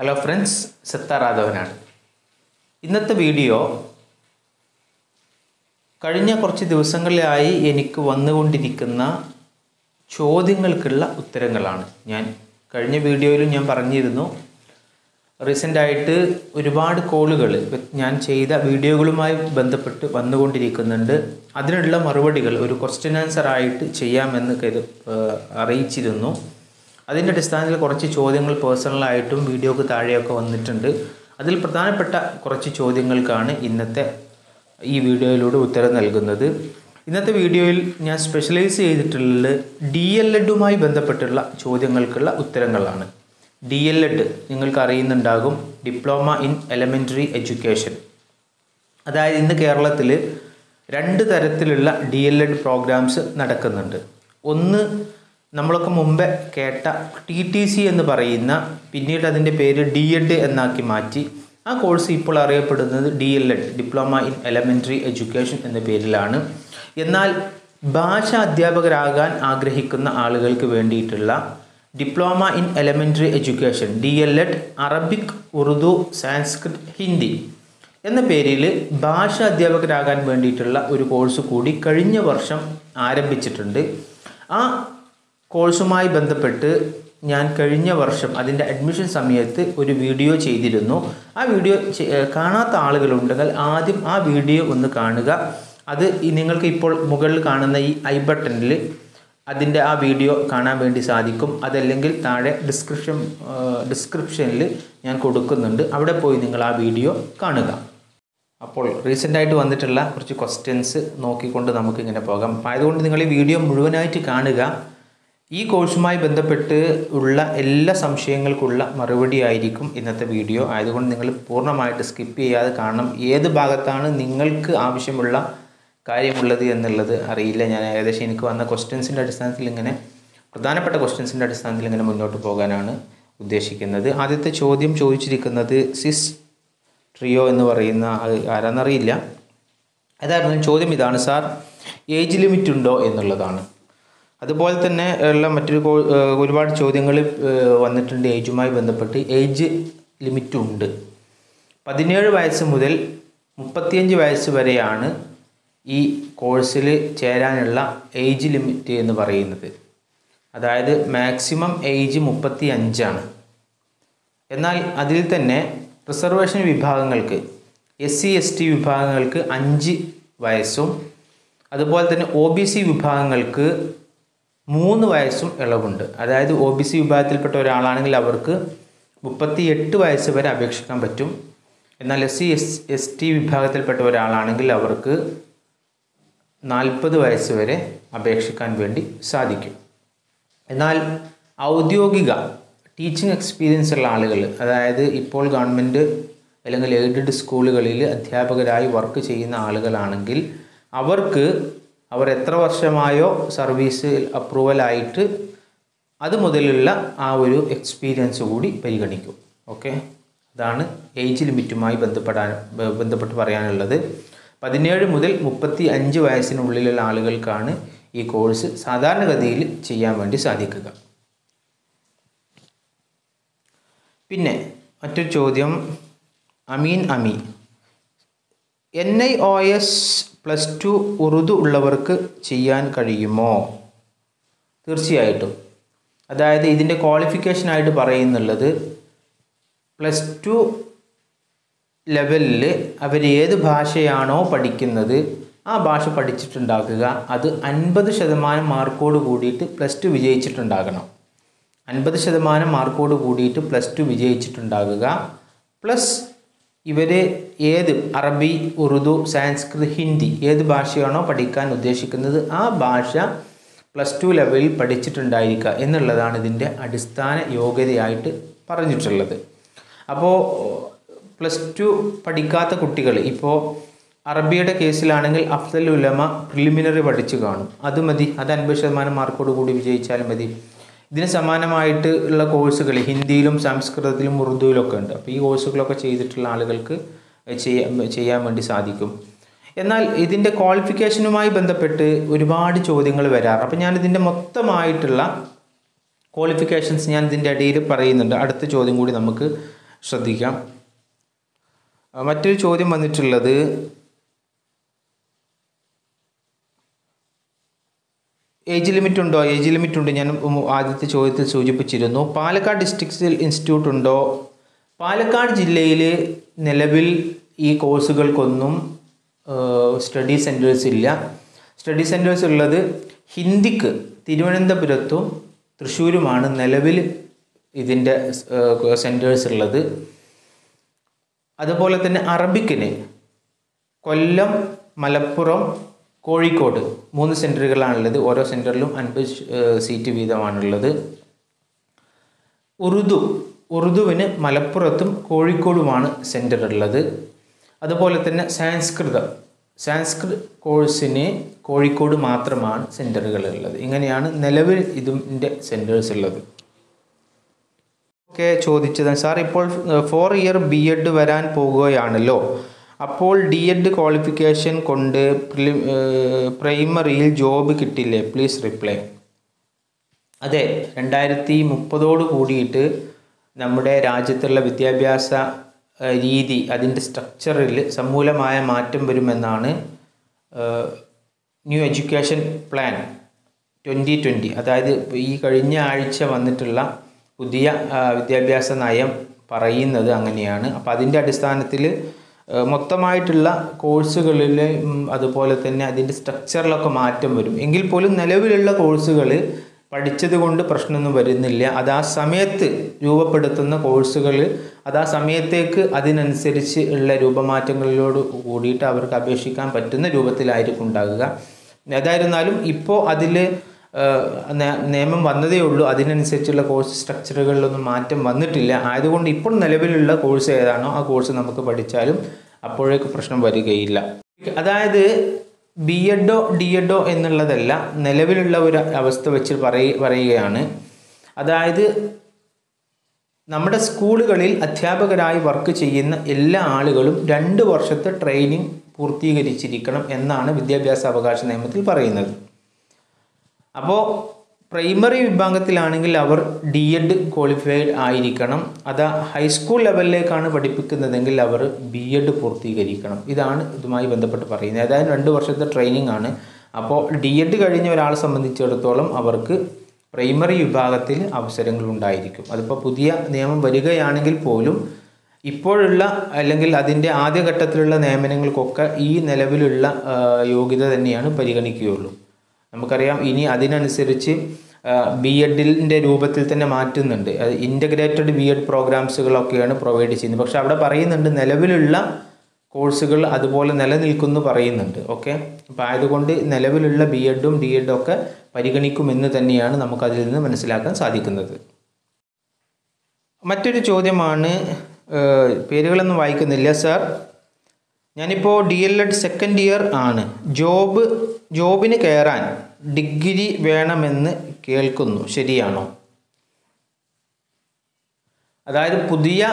hello friends സത്താറാധവനാണ് ഇന്നത്തെ video കഴിഞ്ഞ കുറച്ച് ദിവസങ്ങളിലായി എനിക്ക് വന്നുകൊണ്ടിരിക്കുന്ന ചോദ്യങ്ങൾക്കുള്ള ഉത്തരങ്ങളാണ് ഞാൻ കഴിഞ്ഞ വീഡിയോയിലും ഞാൻ പറഞ്ഞിരുന്നു റീസെൻ്റായിട്ട് ഒരുപാട് കോളുകൾ ഞാൻ ചെയ്ത വീഡിയോകളുമായി ബന്ധപ്പെട്ട് വന്നുകൊണ്ടിരിക്കുന്നുണ്ട് അതിനുള്ള മറുപടികൾ ഒരു ക്വസ്റ്റ്യൻ ആൻസർ ആയിട്ട് ചെയ്യാമെന്ന് കരു ഏഹ് അറിയിച്ചിരുന്നു അതിൻ്റെ അടിസ്ഥാനത്തിൽ കുറച്ച് ചോദ്യങ്ങൾ പേഴ്സണലായിട്ടും വീഡിയോക്ക് താഴെയൊക്കെ വന്നിട്ടുണ്ട് അതിൽ പ്രധാനപ്പെട്ട കുറച്ച് ചോദ്യങ്ങൾക്കാണ് ഇന്നത്തെ ഈ വീഡിയോയിലൂടെ ഉത്തരം നൽകുന്നത് ഇന്നത്തെ വീഡിയോയിൽ ഞാൻ സ്പെഷ്യലൈസ് ചെയ്തിട്ടുള്ളത് ഡി എൽ എഡുമായി ബന്ധപ്പെട്ടുള്ള ചോദ്യങ്ങൾക്കുള്ള ഉത്തരങ്ങളാണ് ഡി എൽ എഡ് നിങ്ങൾക്ക് അറിയുന്നുണ്ടാകും ഡിപ്ലോമ ഇൻ എലമെൻ്ററി എഡ്യൂക്കേഷൻ അതായത് ഇന്ന് കേരളത്തിൽ രണ്ട് തരത്തിലുള്ള ഡി എൽ എഡ് പ്രോഗ്രാംസ് നടക്കുന്നുണ്ട് ഒന്ന് നമ്മളൊക്കെ മുമ്പേ കേട്ട ടി ടി സി എന്ന് പറയുന്ന പിന്നീട് അതിൻ്റെ പേര് ഡി എഡ് എന്നാക്കി മാറ്റി ആ കോഴ്സ് ഇപ്പോൾ അറിയപ്പെടുന്നത് D L Ed diploma in elementary education എന്ന പേരിലാണ് എന്നാൽ ഭാഷ അധ്യാപകരാകാൻ ആഗ്രഹിക്കുന്ന ആളുകൾക്ക് വേണ്ടിയിട്ടുള്ള diploma in elementary education D L Ed Arabic Urdu Sanskrit Hindi എന്ന പേരിൽ ഭാഷ അധ്യാപകരാകാൻ വേണ്ടിയിട്ടുള്ള ഒരു കോഴ്സ് കൂടി കഴിഞ്ഞ വർഷം ആരംഭിച്ചിട്ടുണ്ട് ആ കോഴ്സുമായി ബന്ധപ്പെട്ട് ഞാൻ കഴിഞ്ഞ വർഷം അതിൻ്റെ അഡ്മിഷൻ സമയത്ത് ഒരു വീഡിയോ ചെയ്തിരുന്നു ആ വീഡിയോ ചെ- ഏഹ് കാണാത്ത ആളുകളുണ്ടെങ്കിൽ ആദ്യം ആ വീഡിയോ ഒന്ന് കാണുക അത് ഈ നിങ്ങൾക്ക് ഇപ്പോൾ മുകളിൽ കാണുന്ന ഈ ഐ ബട്ടണിൽ അതിൻ്റെ ആ വീഡിയോ കാണാൻ വേണ്ടി സാധിക്കും അതല്ലെങ്കിൽ താഴെ ഡിസ്ക്രിപ്ഷൻ ഡിസ്ക്രിപ്ഷനിൽ ഞാൻ കൊടുക്കുന്നുണ്ട് അവിടെ പോയി നിങ്ങൾ ആ വീഡിയോ കാണുക അപ്പോൾ റീസെൻ്റ് ആയിട്ട് വന്നിട്ടുള്ള കുറച്ച് ക്വസ്റ്റ്യൻസ് നോക്കിക്കൊണ്ട് നമുക്ക് ഇങ്ങനെ പോകാം അപ്പോൾ ആയതുകൊണ്ട് നിങ്ങൾ ഈ വീഡിയോ മുഴുവനായിട്ട് കാണുക ഈ കോഴ്സുമായി ബന്ധപ്പെട്ട് ഉള്ള എല്ലാ സംശയങ്ങൾക്കുള്ള മറുപടി ആയിരിക്കും ഇന്നത്തെ വീഡിയോ ആയതുകൊണ്ട് നിങ്ങൾ പൂർണ്ണമായിട്ട് സ്കിപ്പ് ചെയ്യാതെ കാണണം ഏത് ഭാഗത്താണ് നിങ്ങൾക്ക് ആവശ്യമുള്ള കാര്യമുള്ളത് എന്നുള്ളത് അറിയില്ല ഞാൻ ഏകദേശം എനിക്ക് വന്ന ക്വസ്റ്റ്യൻസിൻ്റെ അടിസ്ഥാനത്തിൽ ഇങ്ങനെ പ്രധാനപ്പെട്ട ക്വസ്റ്റ്യൻസിൻ്റെ അടിസ്ഥാനത്തിൽ ഇങ്ങനെ മുന്നോട്ട് പോകാനാണ് ഉദ്ദേശിക്കുന്നത് ആദ്യത്തെ ചോദ്യം ചോദിച്ചിരിക്കുന്നത് സിസ് ട്രിയോ എന്ന് പറയുന്ന അത് ആരാന്നറിയില്ല അതായിരുന്നു ചോദ്യം ഇതാണ് സാർ ഏജ് ലിമിറ്റ് ഉണ്ടോ എന്നുള്ളതാണ് അതുപോലെ തന്നെ ഉള്ള മറ്റൊരു കോ- ഏഹ് ഒരുപാട് ചോദ്യങ്ങൾ ഏഹ് വന്നിട്ടുണ്ട് ഏജുമായി ബന്ധപ്പെട്ട് ഏജ് ലിമിറ്റ് ഉണ്ട് പതിനേഴ് വയസ്സ് മുതൽ മുപ്പത്തിയഞ്ച് വയസ്സ് വരെയാണ് ഈ കോഴ്സിൽ ചേരാനുള്ള ഏജ് ലിമിറ്റ് എന്ന് പറയുന്നത് അതായത് മാക്സിമം ഏജ് മുപ്പത്തി അഞ്ചാണ് എന്നാൽ അതിൽ തന്നെ റിസർവേഷൻ വിഭാഗങ്ങൾക്ക് എസ് സി എസ് ടി വിഭാഗങ്ങൾക്ക് അഞ്ച് വയസ്സും അതുപോലെ തന്നെ ഒ ബി സി വിഭാഗങ്ങൾക്ക് മൂന്ന് വയസ്സും ഇളവുണ്ട് അതായത് ഒ ബി സി വിഭാഗത്തിൽപ്പെട്ട ഒരാളാണെങ്കിൽ അവർക്ക് മുപ്പത്തി എട്ട് വയസ്സ് വരെ അപേക്ഷിക്കാൻ പറ്റും എന്നാൽ S C S S T വിഭാഗത്തിൽപ്പെട്ട ഒരാളാണെങ്കിൽ അവർക്ക് നാൽപ്പത് വയസ്സ് വരെ അപേക്ഷിക്കാൻ വേണ്ടി സാധിക്കും എന്നാൽ ഔദ്യോഗിക ടീച്ചിങ് എക്സ്പീരിയൻസ് ഉള്ള ആളുകൾ അതായത് ഇപ്പോൾ ഗവൺമെൻറ് അല്ലെങ്കിൽ എയ്ഡഡ് സ്കൂളുകളിൽ അധ്യാപകരായി വർക്ക് ചെയ്യുന്ന ആളുകളാണെങ്കിൽ അവർക്ക് അവർ എത്ര വർഷമായോ സർവീസ് അപ്രൂവലായിട്ട് അത് മുതലുള്ള ആ ഒരു എക്സ്പീരിയൻസ് കൂടി പരിഗണിക്കും ഓക്കെ അതാണ് ഏജ് ലിമിറ്റുമായി ബന്ധപ്പെടാൻ ബ- ബന്ധപ്പെട്ട് പറയാനുള്ളത് പതിനേഴ് മുതൽ മുപ്പത്തി അഞ്ച് വയസ്സിനുള്ളിലുള്ള ആളുകൾക്കാണ് ഈ കോഴ്സ് സാധാരണഗതിയിൽ ചെയ്യാൻ വേണ്ടി സാധിക്കുക പിന്നെ മറ്റൊരു ചോദ്യം അമീൻ അമി N I O S plus two Urdu ഉള്ളവർക്ക് ചെയ്യാൻ കഴിയുമോ തീർച്ചയായിട്ടും അതായത് ഇതിൻ്റെ ക്വാളിഫിക്കേഷനായിട്ട് പറയുന്നുള്ളത് പ്ലസ് ടു ലെവലിൽ അവർ ഏത് ഭാഷയാണോ പഠിക്കുന്നത് ആ ഭാഷ പഠിച്ചിട്ടുണ്ടാക്കുക അത് അൻപത് ശതമാനം മാർക്കോട് കൂടിയിട്ട് പ്ലസ് ടു വിജയിച്ചിട്ടുണ്ടാകണം അൻപത് ശതമാനം മാർക്കോട് കൂടിയിട്ട് പ്ലസ് ടു വിജയിച്ചിട്ടുണ്ടാകുക പ്ലസ് ഇവർ ഏത് അറബി ഉറുദു സാൻസ്കൃത് ഹിന്ദി ഏത് ഭാഷയാണോ പഠിക്കാൻ ഉദ്ദേശിക്കുന്നത് ആ ഭാഷ പ്ലസ് ടു ലെവലിൽ പഠിച്ചിട്ടുണ്ടായിരിക്കുക എന്നുള്ളതാണ് ഇതിൻ്റെ അടിസ്ഥാന യോഗ്യതയായിട്ട് പറഞ്ഞിട്ടുള്ളത് അപ്പോൾ പ്ലസ് ടു പഠിക്കാത്ത കുട്ടികൾ ഇപ്പോൾ അറബിയുടെ കേസിലാണെങ്കിൽ അഫ്സൽ ഉലമ പ്രിലിമിനറി പഠിച്ചു കാണും അത് മതി അത് അൻപത് ശതമാനം മാർക്കോട് കൂടി വിജയിച്ചാലും മതി ഇതിന് സമാനമായിട്ട് ഉള്ള കോഴ്സുകൾ ഹിന്ദിയിലും സംസ്കൃതത്തിലും ഉറുദുവിലും ഒക്കെ ഉണ്ട് അപ്പോൾ ഈ കോഴ്സുകളൊക്കെ ചെയ്തിട്ടുള്ള ആളുകൾക്ക് ചെയ്യാൻ ചെയ്യാൻ വേണ്ടി സാധിക്കും എന്നാൽ ഇതിൻ്റെ ക്വാളിഫിക്കേഷനുമായി ബന്ധപ്പെട്ട് ഒരുപാട് ചോദ്യങ്ങൾ വരാറ് അപ്പോൾ ഞാനിതിൻ്റെ മൊത്തമായിട്ടുള്ള ക്വാളിഫിക്കേഷൻസ് ഞാൻ ഇതിൻ്റെ ഇടയിൽ പറയുന്നുണ്ട് അടുത്ത ചോദ്യം കൂടി നമുക്ക് ശ്രദ്ധിക്കാം ആ, മറ്റൊരു ചോദ്യം വന്നിട്ടുള്ളത് ഏജ് ലിമിറ്റ് ഉണ്ടോ ഏജ് ലിമിറ്റ് ഉണ്ട് ഞാൻ ഉം ആദ്യത്തെ ചോദ്യത്തിൽ സൂചിപ്പിച്ചിരുന്നു പാലക്കാട് ഡിസ്ട്രിക്ട്സിൽ ഇൻസ്റ്റിറ്റ്യൂട്ട് ഉണ്ടോ പാലക്കാട് ജില്ലയിൽ നിലവിൽ ഈ കോഴ്സുകൾക്കൊന്നും സ്റ്റഡി സെൻറ്റേഴ്സ് ഇല്ല സ്റ്റഡി സെൻറ്റേഴ്സ് ഉള്ളത് ഹിന്ദിക്ക് തിരുവനന്തപുരത്തും തൃശ്ശൂരുമാണ് നിലവിൽ ഇതിൻ്റെ സെൻറ്റേഴ്സ് ഉള്ളത് അതുപോലെ തന്നെ അറബിക്കിന് കൊല്ലം മലപ്പുറം കോഴിക്കോട് മൂന്ന് സെൻറ്ററുകളാണുള്ളത് ഓരോ സെൻറ്ററിലും അൻപത് ശ്- ഏഹ് സീറ്റ് വീതമാണുള്ളത് ഉറുദു ഉറുദുവിന് മലപ്പുറത്തും കോഴിക്കോടുമാണ് സെൻറ്റർ ഉള്ളത് അതുപോലെ തന്നെ സംസ്കൃതം സംസ്കൃത് കോഴ്സിന് കോഴിക്കോട് മാത്രമാണ് സെൻറ്ററുകൾ ഉള്ളത് ഇങ്ങനെയാണ് നിലവിൽ ഇതിൻ്റെ സെൻറ്റേഴ്സ് ഉള്ളത് ഒക്കെ ചോദിച്ചത് സാർ ഇപ്പോൾ ഫോർ ഇയർ ബി എഡ് വരാൻ പോകുകയാണല്ലോ അപ്പോൾ ഡി എഡ് ക്വാളിഫിക്കേഷൻ കൊണ്ട് പ്രിലി പ്രൈമറിയിൽ ജോബ് കിട്ടില്ലേ പ്ലീസ് റിപ്ലൈ അതെ രണ്ടായിരത്തി മുപ്പതോട് കൂടിയിട്ട് നമ്മുടെ രാജ്യത്തുള്ള വിദ്യാഭ്യാസ ഏഹ്, രീതി അതിൻ്റെ സ്ട്രക്ചറിൽ സമൂലമായ മാറ്റം വരുമെന്നാണ് ഏഹ്, new education plan twenty twenty അതായത് ഇപ്പൊ ഈ കഴിഞ്ഞ ആഴ്ച വന്നിട്ടുള്ള പുതിയ ആ, വിദ്യാഭ്യാസ നയം പറയുന്നത് അങ്ങനെയാണ് അപ്പോൾ അതിൻ്റെ അടിസ്ഥാനത്തിൽ മൊത്തമായിട്ടുള്ള കോഴ്സുകളിൽ അതുപോലെ തന്നെ അതിൻ്റെ സ്ട്രക്ചറിലൊക്കെ മാറ്റം വരും എങ്കിൽ പോലും നിലവിലുള്ള കോഴ്സുകൾ പഠിച്ചത് കൊണ്ട് പ്രശ്നമൊന്നും വരുന്നില്ല അത് ആ സമയത്ത് രൂപപ്പെടുത്തുന്ന കോഴ്സുകൾ അത് ആ സമയത്തേക്ക് അതിനനുസരിച്ച് ഉള്ള രൂപമാറ്റങ്ങളിലോട് കൂടിയിട്ട് അവർക്ക് അപേക്ഷിക്കാൻ പറ്റുന്ന രൂപത്തിലായിരിക്കും ഉണ്ടാകുക ഏതായിരുന്നാലും ഇപ്പോൾ അതിൽ നിയമം വന്നതേ ഉള്ളൂ അതിനനുസരിച്ചുള്ള കോഴ്സ് സ്ട്രക്ചറുകളിലൊന്നും മാറ്റം വന്നിട്ടില്ല ആയതുകൊണ്ട് ഇപ്പോൾ നിലവിലുള്ള കോഴ്സ് ഏതാണോ ആ കോഴ്സ് നമുക്ക് പഠിച്ചാലും അപ്പോഴേക്ക് പ്രശ്നം വരികയില്ല അതായത് ബി എഡോ ഡി എഡോ എന്നുള്ളതല്ല നിലവിലുള്ള ഒരു അവസ്ഥ വെച്ച് പറയ പറയുകയാണ് അതായത് നമ്മുടെ സ്കൂളുകളിൽ അധ്യാപകരായി വർക്ക് ചെയ്യുന്ന എല്ലാ ആളുകളും രണ്ട് വർഷത്തെ ട്രെയിനിങ് പൂർത്തീകരിച്ചിരിക്കണം എന്നാണ് വിദ്യാഭ്യാസ അവകാശ നിയമത്തിൽ പറയുന്നത് അപ്പോൾ പ്രൈമറി വിഭാഗത്തിലാണെങ്കിൽ അവർ ഡി എഡ് ക്വാളിഫൈഡ് ആയിരിക്കണം അത് ഹൈസ്കൂൾ ലെവലിലേക്കാണ് പഠിപ്പിക്കുന്നതെങ്കിൽ അവർ ബി എഡ് പൂർത്തീകരിക്കണം ഇതാണ് ഇതുമായി ബന്ധപ്പെട്ട് പറയുന്നത് അതായത് രണ്ട് വർഷത്തെ ട്രെയിനിങ് ആണ് അപ്പോൾ ഡി എഡ് കഴിഞ്ഞ ഒരാളെ സംബന്ധിച്ചിടത്തോളം അവർക്ക് പ്രൈമറി വിഭാഗത്തിൽ അവസരങ്ങൾ ഉണ്ടായിരിക്കും അതിപ്പോൾ പുതിയ നിയമം വരികയാണെങ്കിൽ പോലും ഇപ്പോഴുള്ള അല്ലെങ്കിൽ അതിൻ്റെ ആദ്യഘട്ടത്തിലുള്ള നിയമനങ്ങൾക്കൊക്കെ ഈ നിലവിലുള്ള ആ, യോഗ്യത തന്നെയാണ് പരിഗണിക്കുകയുള്ളൂ നമുക്കറിയാം ഇനി അതിനനുസരിച്ച് ബി എഡിൻ്റെ രൂപത്തിൽ തന്നെ മാറ്റുന്നുണ്ട് ഇൻ്റഗ്രേറ്റഡ് ബി എഡ് പ്രോഗ്രാംസുകളൊക്കെയാണ് പ്രൊവൈഡ് ചെയ്യുന്നത് പക്ഷെ അവിടെ പറയുന്നുണ്ട് നിലവിലുള്ള കോഴ്സുകൾ അതുപോലെ നിലനിൽക്കുന്നു പറയുന്നുണ്ട് ഓക്കെ അപ്പോൾ ആയതുകൊണ്ട് നിലവിലുള്ള ബി എഡും ഡി എഡും ഒക്കെ പരിഗണിക്കുമെന്ന് തന്നെയാണ് നമുക്കതിൽ നിന്ന് മനസ്സിലാക്കാൻ സാധിക്കുന്നത് മറ്റൊരു ചോദ്യമാണ് ഏഹ്, പേരുകളൊന്നും വായിക്കുന്നില്ല സാർ ഞാനിപ്പോൾ D L Ed second year ആണ് ജോബ് ജോബിന് കയറാൻ ഡിഗ്രി വേണമെന്ന് കേൾക്കുന്നു ശരിയാണോ അതായത് പുതിയ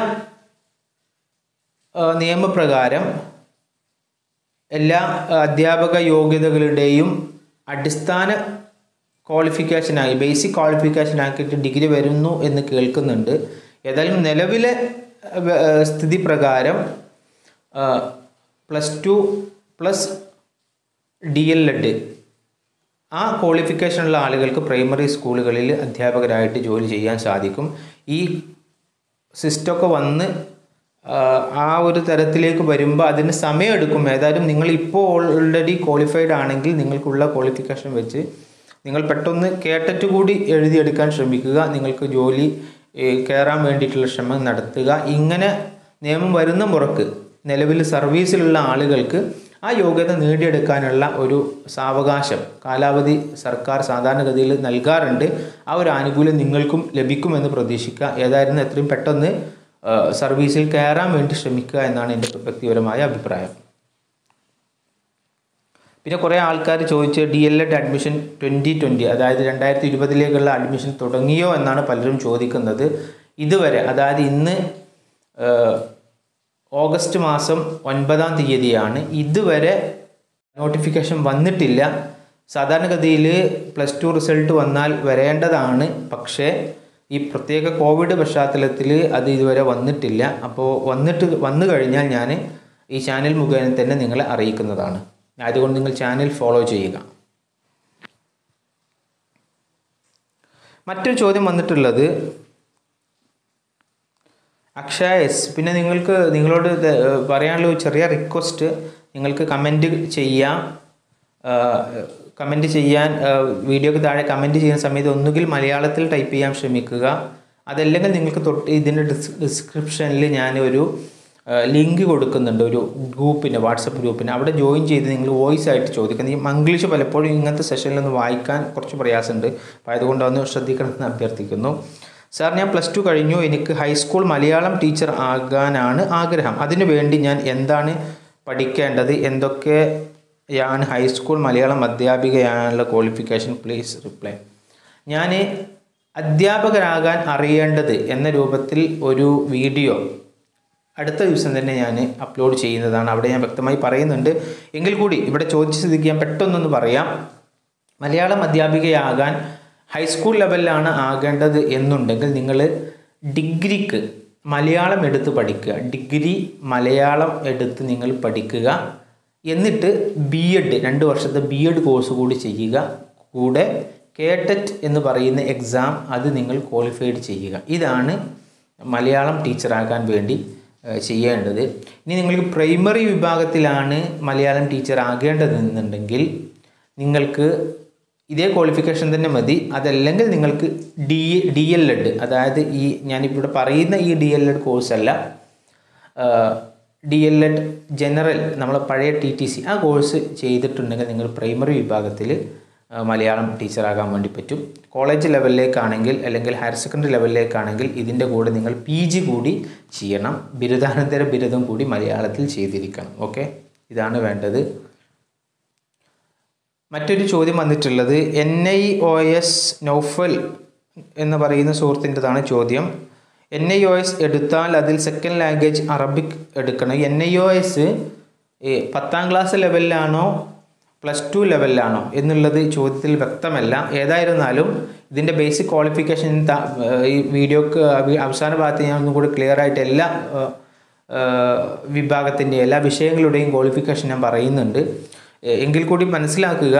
ആ, നിയമപ്രകാരം എല്ലാ ആ, അധ്യാപക യോഗ്യതകളുടെയും അടിസ്ഥാന ക്വാളിഫിക്കേഷനായി ബേസിക് ക്വാളിഫിക്കേഷൻ ആക്കിയിട്ട് ഡിഗ്രി വരുന്നു എന്ന് കേൾക്കുന്നുണ്ട് ഏതായാലും നിലവിലെ ആ, വ- ആ, സ്ഥിതി പ്രകാരം plus two plus D L Ed ആ ക്വാളിഫിക്കേഷനുള്ള ആളുകൾക്ക് പ്രൈമറി സ്കൂളുകളിൽ അധ്യാപകരായിട്ട് ജോലി ചെയ്യാൻ സാധിക്കും ഈ സിസ്റ്റമൊക്കെ വന്ന് ആ, ആ ഒരു തരത്തിലേക്ക് വരുമ്പോൾ അതിന് സമയമെടുക്കും ഏതായാലും നിങ്ങൾ ഇപ്പോൾ ഓൾറെഡി ക്വാളിഫൈഡ് ആണെങ്കിൽ നിങ്ങൾക്കുള്ള ക്വാളിഫിക്കേഷൻ വെച്ച് നിങ്ങൾ പെട്ടെന്ന് കേട്ടിട്ട് കൂടി എഴുതിയെടുക്കാൻ ശ്രമിക്കുക നിങ്ങൾക്ക് ജോലി ഏ, കയറാൻ വേണ്ടിയിട്ടുള്ള ശ്രമം നടത്തുക ഇങ്ങനെ നിയമം വരുന്ന മുറക്ക് നിലവിൽ സർവീസിലുള്ള ആളുകൾക്ക് ആ യോഗ്യത നേടിയെടുക്കാനുള്ള ഒരു സാവകാശം കാലാവധി സർക്കാർ സാധാരണഗതിയിൽ നൽകാറുണ്ട് ആ ഒരു ആനുകൂല്യം നിങ്ങൾക്കും ലഭിക്കുമെന്ന് പ്രതീക്ഷിക്കുക ഏതായിരുന്നു എത്രയും പെട്ടെന്ന് ആ, സർവീസിൽ കയറാൻ വേണ്ടി ശ്രമിക്കുക എന്നാണ് എൻ്റെ വ്യക്തിപരമായ അഭിപ്രായം പിന്നെ കുറേ ആൾക്കാർ ചോദിച്ച് D L Ed admission twenty twenty അതായത് രണ്ടായിരത്തി ഇരുപതിലേക്കുള്ള അഡ്മിഷൻ തുടങ്ങിയോ എന്നാണ് പലരും ചോദിക്കുന്നത് ഇതുവരെ അതായത് ഇന്ന് ഏഹ്, ഓഗസ്റ്റ് മാസം ഒൻപതാം തീയതിയാണ് ഇതുവരെ നോട്ടിഫിക്കേഷൻ വന്നിട്ടില്ല സാധാരണഗതിയിൽ പ്ലസ് ടു റിസൾട്ട് വന്നാൽ വരേണ്ടതാണ് പക്ഷേ ഈ പ്രത്യേക കോവിഡ് പശ്ചാത്തലത്തിൽ അത് ഇതുവരെ വന്നിട്ടില്ല അപ്പോൾ വന്നിട്ട് വന്നു കഴിഞ്ഞാൽ ഞാൻ ഈ ചാനൽ മുഖേന തന്നെ നിങ്ങളെ അറിയിക്കുന്നതാണ് അതുകൊണ്ട് നിങ്ങൾ ചാനൽ ഫോളോ ചെയ്യുക മറ്റൊരു ചോദ്യം വന്നിട്ടുള്ളത് അക്ഷയ എസ് പിന്നെ നിങ്ങൾക്ക് നിങ്ങളോട് ഇത് പറയാനുള്ള ഒരു ചെറിയ റിക്വസ്റ്റ് നിങ്ങൾക്ക് കമൻറ്റ് ചെയ്യാം കമൻറ്റ് ചെയ്യാൻ ആ, വീഡിയോക്ക് താഴെ കമൻറ്റ് ചെയ്യുന്ന സമയത്ത് ഒന്നുകിൽ മലയാളത്തിൽ ടൈപ്പ് ചെയ്യാൻ ശ്രമിക്കുക അതല്ലെങ്കിൽ നിങ്ങൾക്ക് തൊട്ട് ഇതിൻ്റെ ഡിസ് ഡിസ്ക്രിപ്ഷനിൽ ഞാനൊരു ലിങ്ക് കൊടുക്കുന്നുണ്ട് ഒരു ഗ്രൂപ്പിന് വാട്സപ്പ് ഗ്രൂപ്പിന് അവിടെ ജോയിൻ ചെയ്ത് നിങ്ങൾ വോയിസ് ആയിട്ട് ചോദിക്കുന്നത് ഈ മംഗ്ലീഷ് പലപ്പോഴും ഇങ്ങനത്തെ സെഷനിലൊന്ന് വായിക്കാൻ കുറച്ച് പ്രയാസമുണ്ട് അപ്പോൾ അതുകൊണ്ട് ഒന്ന് ശ്രദ്ധിക്കണമെന്ന് അഭ്യർത്ഥിക്കുന്നു സാർ ഞാൻ പ്ലസ് ടു കഴിഞ്ഞു എനിക്ക് ഹൈസ്കൂൾ മലയാളം ടീച്ചർ ആകാനാണ് ആഗ്രഹം അതിനു വേണ്ടി ഞാൻ എന്താണ് പഠിക്കേണ്ടത് എന്തൊക്കെയാണ് ഹൈസ്കൂൾ മലയാളം അധ്യാപികയാണുള്ള ക്വാളിഫിക്കേഷൻ പ്ലീസ് റിപ്ലൈ ഞാൻ അധ്യാപകരാകാൻ അറിയേണ്ടത് എന്ന രൂപത്തിൽ ഒരു വീഡിയോ അടുത്ത ദിവസം തന്നെ ഞാൻ അപ്ലോഡ് ചെയ്യുന്നതാണ് അവിടെ ഞാൻ വ്യക്തമായി പറയുന്നുണ്ട് എങ്കിൽ കൂടി ഇവിടെ ചോദിച്ച സ്ഥിതിക്ക് ഞാൻ പെട്ടെന്നൊന്ന് പറയാം മലയാളം അധ്യാപികയാകാൻ ഹൈസ്കൂൾ ലെവലിലാണ് ആകേണ്ടത് എന്നുണ്ടെങ്കിൽ നിങ്ങൾ ഡിഗ്രിക്ക് മലയാളം എടുത്ത് പഠിക്കുക ഡിഗ്രി മലയാളം എടുത്ത് നിങ്ങൾ പഠിക്കുക എന്നിട്ട് ബി എഡ് രണ്ട് വർഷത്തെ ബി എഡ് കോഴ്സ് കൂടി ചെയ്യുക കൂടെ കേട്ടറ്റ് എന്ന് പറയുന്ന എക്സാം അത് നിങ്ങൾ ക്വാളിഫൈഡ് ചെയ്യുക ഇതാണ് മലയാളം ടീച്ചറാകാൻ വേണ്ടി ഏഹ്, ചെയ്യേണ്ടത് ഇനി നിങ്ങൾക്ക് പ്രൈമറി വിഭാഗത്തിലാണ് മലയാളം ടീച്ചർ ആകേണ്ടതെന്നുണ്ടെങ്കിൽ നിങ്ങൾക്ക് ഇതേ ക്വാളിഫിക്കേഷൻ തന്നെ മതി അതല്ലെങ്കിൽ നിങ്ങൾക്ക് ഡി ഡി എൽ എഡ് അതായത് ഈ ഞാനിവിടെ പറയുന്ന ഈ ഡി എൽ എഡ് കോഴ്സല്ല ഡി എൽ എഡ് ജനറൽ നമ്മളെ പഴയ ടി ടി സി ആ കോഴ്സ് ചെയ്തിട്ടുണ്ടെങ്കിൽ നിങ്ങൾ പ്രൈമറി വിഭാഗത്തിൽ മലയാളം ടീച്ചറാകാൻ വേണ്ടി പറ്റും കോളേജ് ലെവലിലേക്കാണെങ്കിൽ അല്ലെങ്കിൽ ഹയർ സെക്കൻഡറി ലെവലിലേക്കാണെങ്കിൽ ഇതിൻ്റെ കൂടെ നിങ്ങൾ പി ജി കൂടി ചെയ്യണം ബിരുദാനന്തര ബിരുദം കൂടി മലയാളത്തിൽ ചെയ്തിരിക്കണം ഓക്കെ ഇതാണ് വേണ്ടത് മറ്റൊരു ചോദ്യം വന്നിട്ടുള്ളത് N I O S Naufal എന്ന് പറയുന്ന സുഹൃത്തിൻ്റെതാണ് ചോദ്യം എൻ ഐ ഒ എസ് എടുത്താൽ അതിൽ സെക്കൻഡ് ലാംഗ്വേജ് അറബിക് എടുക്കണം എൻ ഐ ഒ എസ് പത്താം ക്ലാസ് ലെവലിലാണോ പ്ലസ് ടു ലെവലിലാണോ എന്നുള്ളത് ചോദ്യത്തിൽ വ്യക്തമല്ല ഏതായിരുന്നാലും ഇതിൻ്റെ ബേസിക് ക്വാളിഫിക്കേഷൻ ഈ വീഡിയോക്ക് അവ- അവസാന ഭാഗത്ത് ഞാൻ ഒന്നും കൂടി ക്ലിയർ ആയിട്ട് എല്ലാ വിഭാഗത്തിൻ്റെ എല്ലാ വിഷയങ്ങളുടെയും ക്വാളിഫിക്കേഷൻ ഞാൻ പറയുന്നുണ്ട് എ- എങ്കിൽ കൂടി മനസ്സിലാക്കുക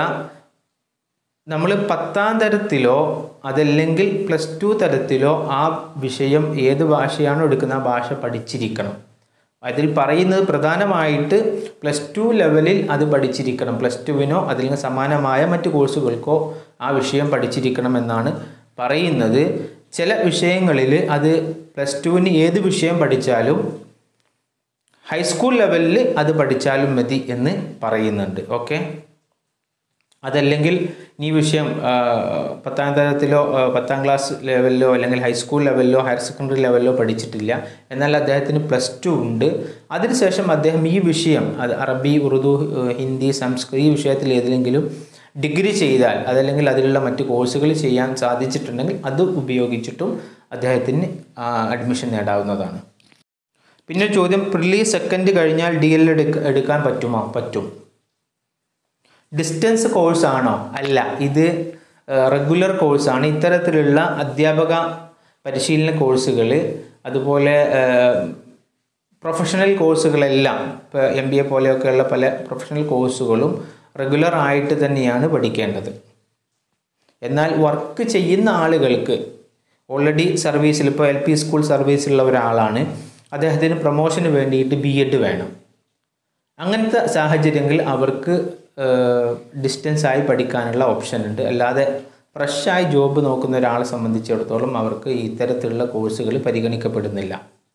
നമ്മൾ പത്താം തരത്തിലോ അതല്ലെങ്കിൽ പ്ലസ് ടു തരത്തിലോ ആ വിഷയം ഏത് ഭാഷയാണോ എടുക്കുന്ന ആ ഭാഷ പഠിച്ചിരിക്കണം അതിൽ പറയുന്നത് പ്രധാനമായിട്ട് പ്ലസ് ടു ലെവലിൽ അത് പഠിച്ചിരിക്കണം പ്ലസ് ടുവിനോ അതല്ലെങ്കിൽ സമാനമായ മറ്റ് കോഴ്സുകൾക്കോ ആ വിഷയം പഠിച്ചിരിക്കണം എന്നാണ് പറയുന്നത് ചില വിഷയങ്ങളിൽ അത് പ്ലസ് ടുവിന് ഏത് വിഷയം പഠിച്ചാലും ഹൈസ്കൂൾ ലെവലിൽ അത് പഠിച്ചാലും മതി എന്ന് പറയുന്നുണ്ട് ഓക്കെ അതല്ലെങ്കിൽ ഈ വിഷയം ആ, പത്താം തരത്തിലോ ആ, പത്താം ക്ലാസ് ലെവലിലോ അല്ലെങ്കിൽ ഹൈസ്കൂൾ ലെവലിലോ ഹയർ സെക്കൻഡറി ലെവലിലോ പഠിച്ചിട്ടില്ല എന്നാൽ അദ്ദേഹത്തിന് പ്ലസ് ടു ഉണ്ട് അതിനുശേഷം അദ്ദേഹം ഈ വിഷയം അത് അറബി ഉറുദു ഏഹ്, ഹിന്ദി സംസ്കൃതം ഈ വിഷയത്തിൽ ഏതെങ്കിലും ഡിഗ്രി ചെയ്താൽ അതല്ലെങ്കിൽ അതിലുള്ള മറ്റ് കോഴ്സുകൾ ചെയ്യാൻ സാധിച്ചിട്ടുണ്ടെങ്കിൽ അത് ഉപയോഗിച്ചിട്ടും അദ്ദേഹത്തിന് അഡ്മിഷൻ നേടാവുന്നതാണ് പിന്നെ ഒരു ചോദ്യം പ്രിലി സെക്കൻഡ് കഴിഞ്ഞാൽ ഡി എൽ എടുക്കാൻ പറ്റുമോ പറ്റും ഡിസ്റ്റൻസ് കോഴ്സ് ആണോ അല്ല ഇത് റെഗുലർ കോഴ്സാണ് ഇത്തരത്തിലുള്ള അധ്യാപക പരിശീലന കോഴ്സുകൾ അതുപോലെ പ്രൊഫഷണൽ കോഴ്സുകളെല്ലാം ഇപ്പോൾ എം ബി എ പോലെയൊക്കെയുള്ള പല പ്രൊഫഷണൽ കോഴ്സുകളും റെഗുലർ ആയിട്ട് തന്നെയാണ് പഠിക്കേണ്ടത് എന്നാൽ വർക്ക് ചെയ്യുന്ന ആളുകൾക്ക് ഓൾറെഡി സർവീസിൽ ഇപ്പോൾ എൽ പി സ്കൂൾ സർവീസിലുള്ള ഒരാളാണ് അദ്ദേഹത്തിന് പ്രൊമോഷന് വേണ്ടിയിട്ട് ബി എഡ് വേണം അങ്ങനത്തെ സാഹചര്യങ്ങളിൽ അവർക്ക് ഡിസ്റ്റൻസ് ആയി പഠിക്കാനുള്ള ഓപ്ഷൻ ഉണ്ട് അല്ലാതെ ഫ്രഷായി ജോബ് നോക്കുന്ന ഒരാളെ സംബന്ധിച്ചിടത്തോളം അവർക്ക് ഇത്തരത്തിലുള്ള കോഴ്സുകൾ പരിഗണിക്കപ്പെടുന്നില്ല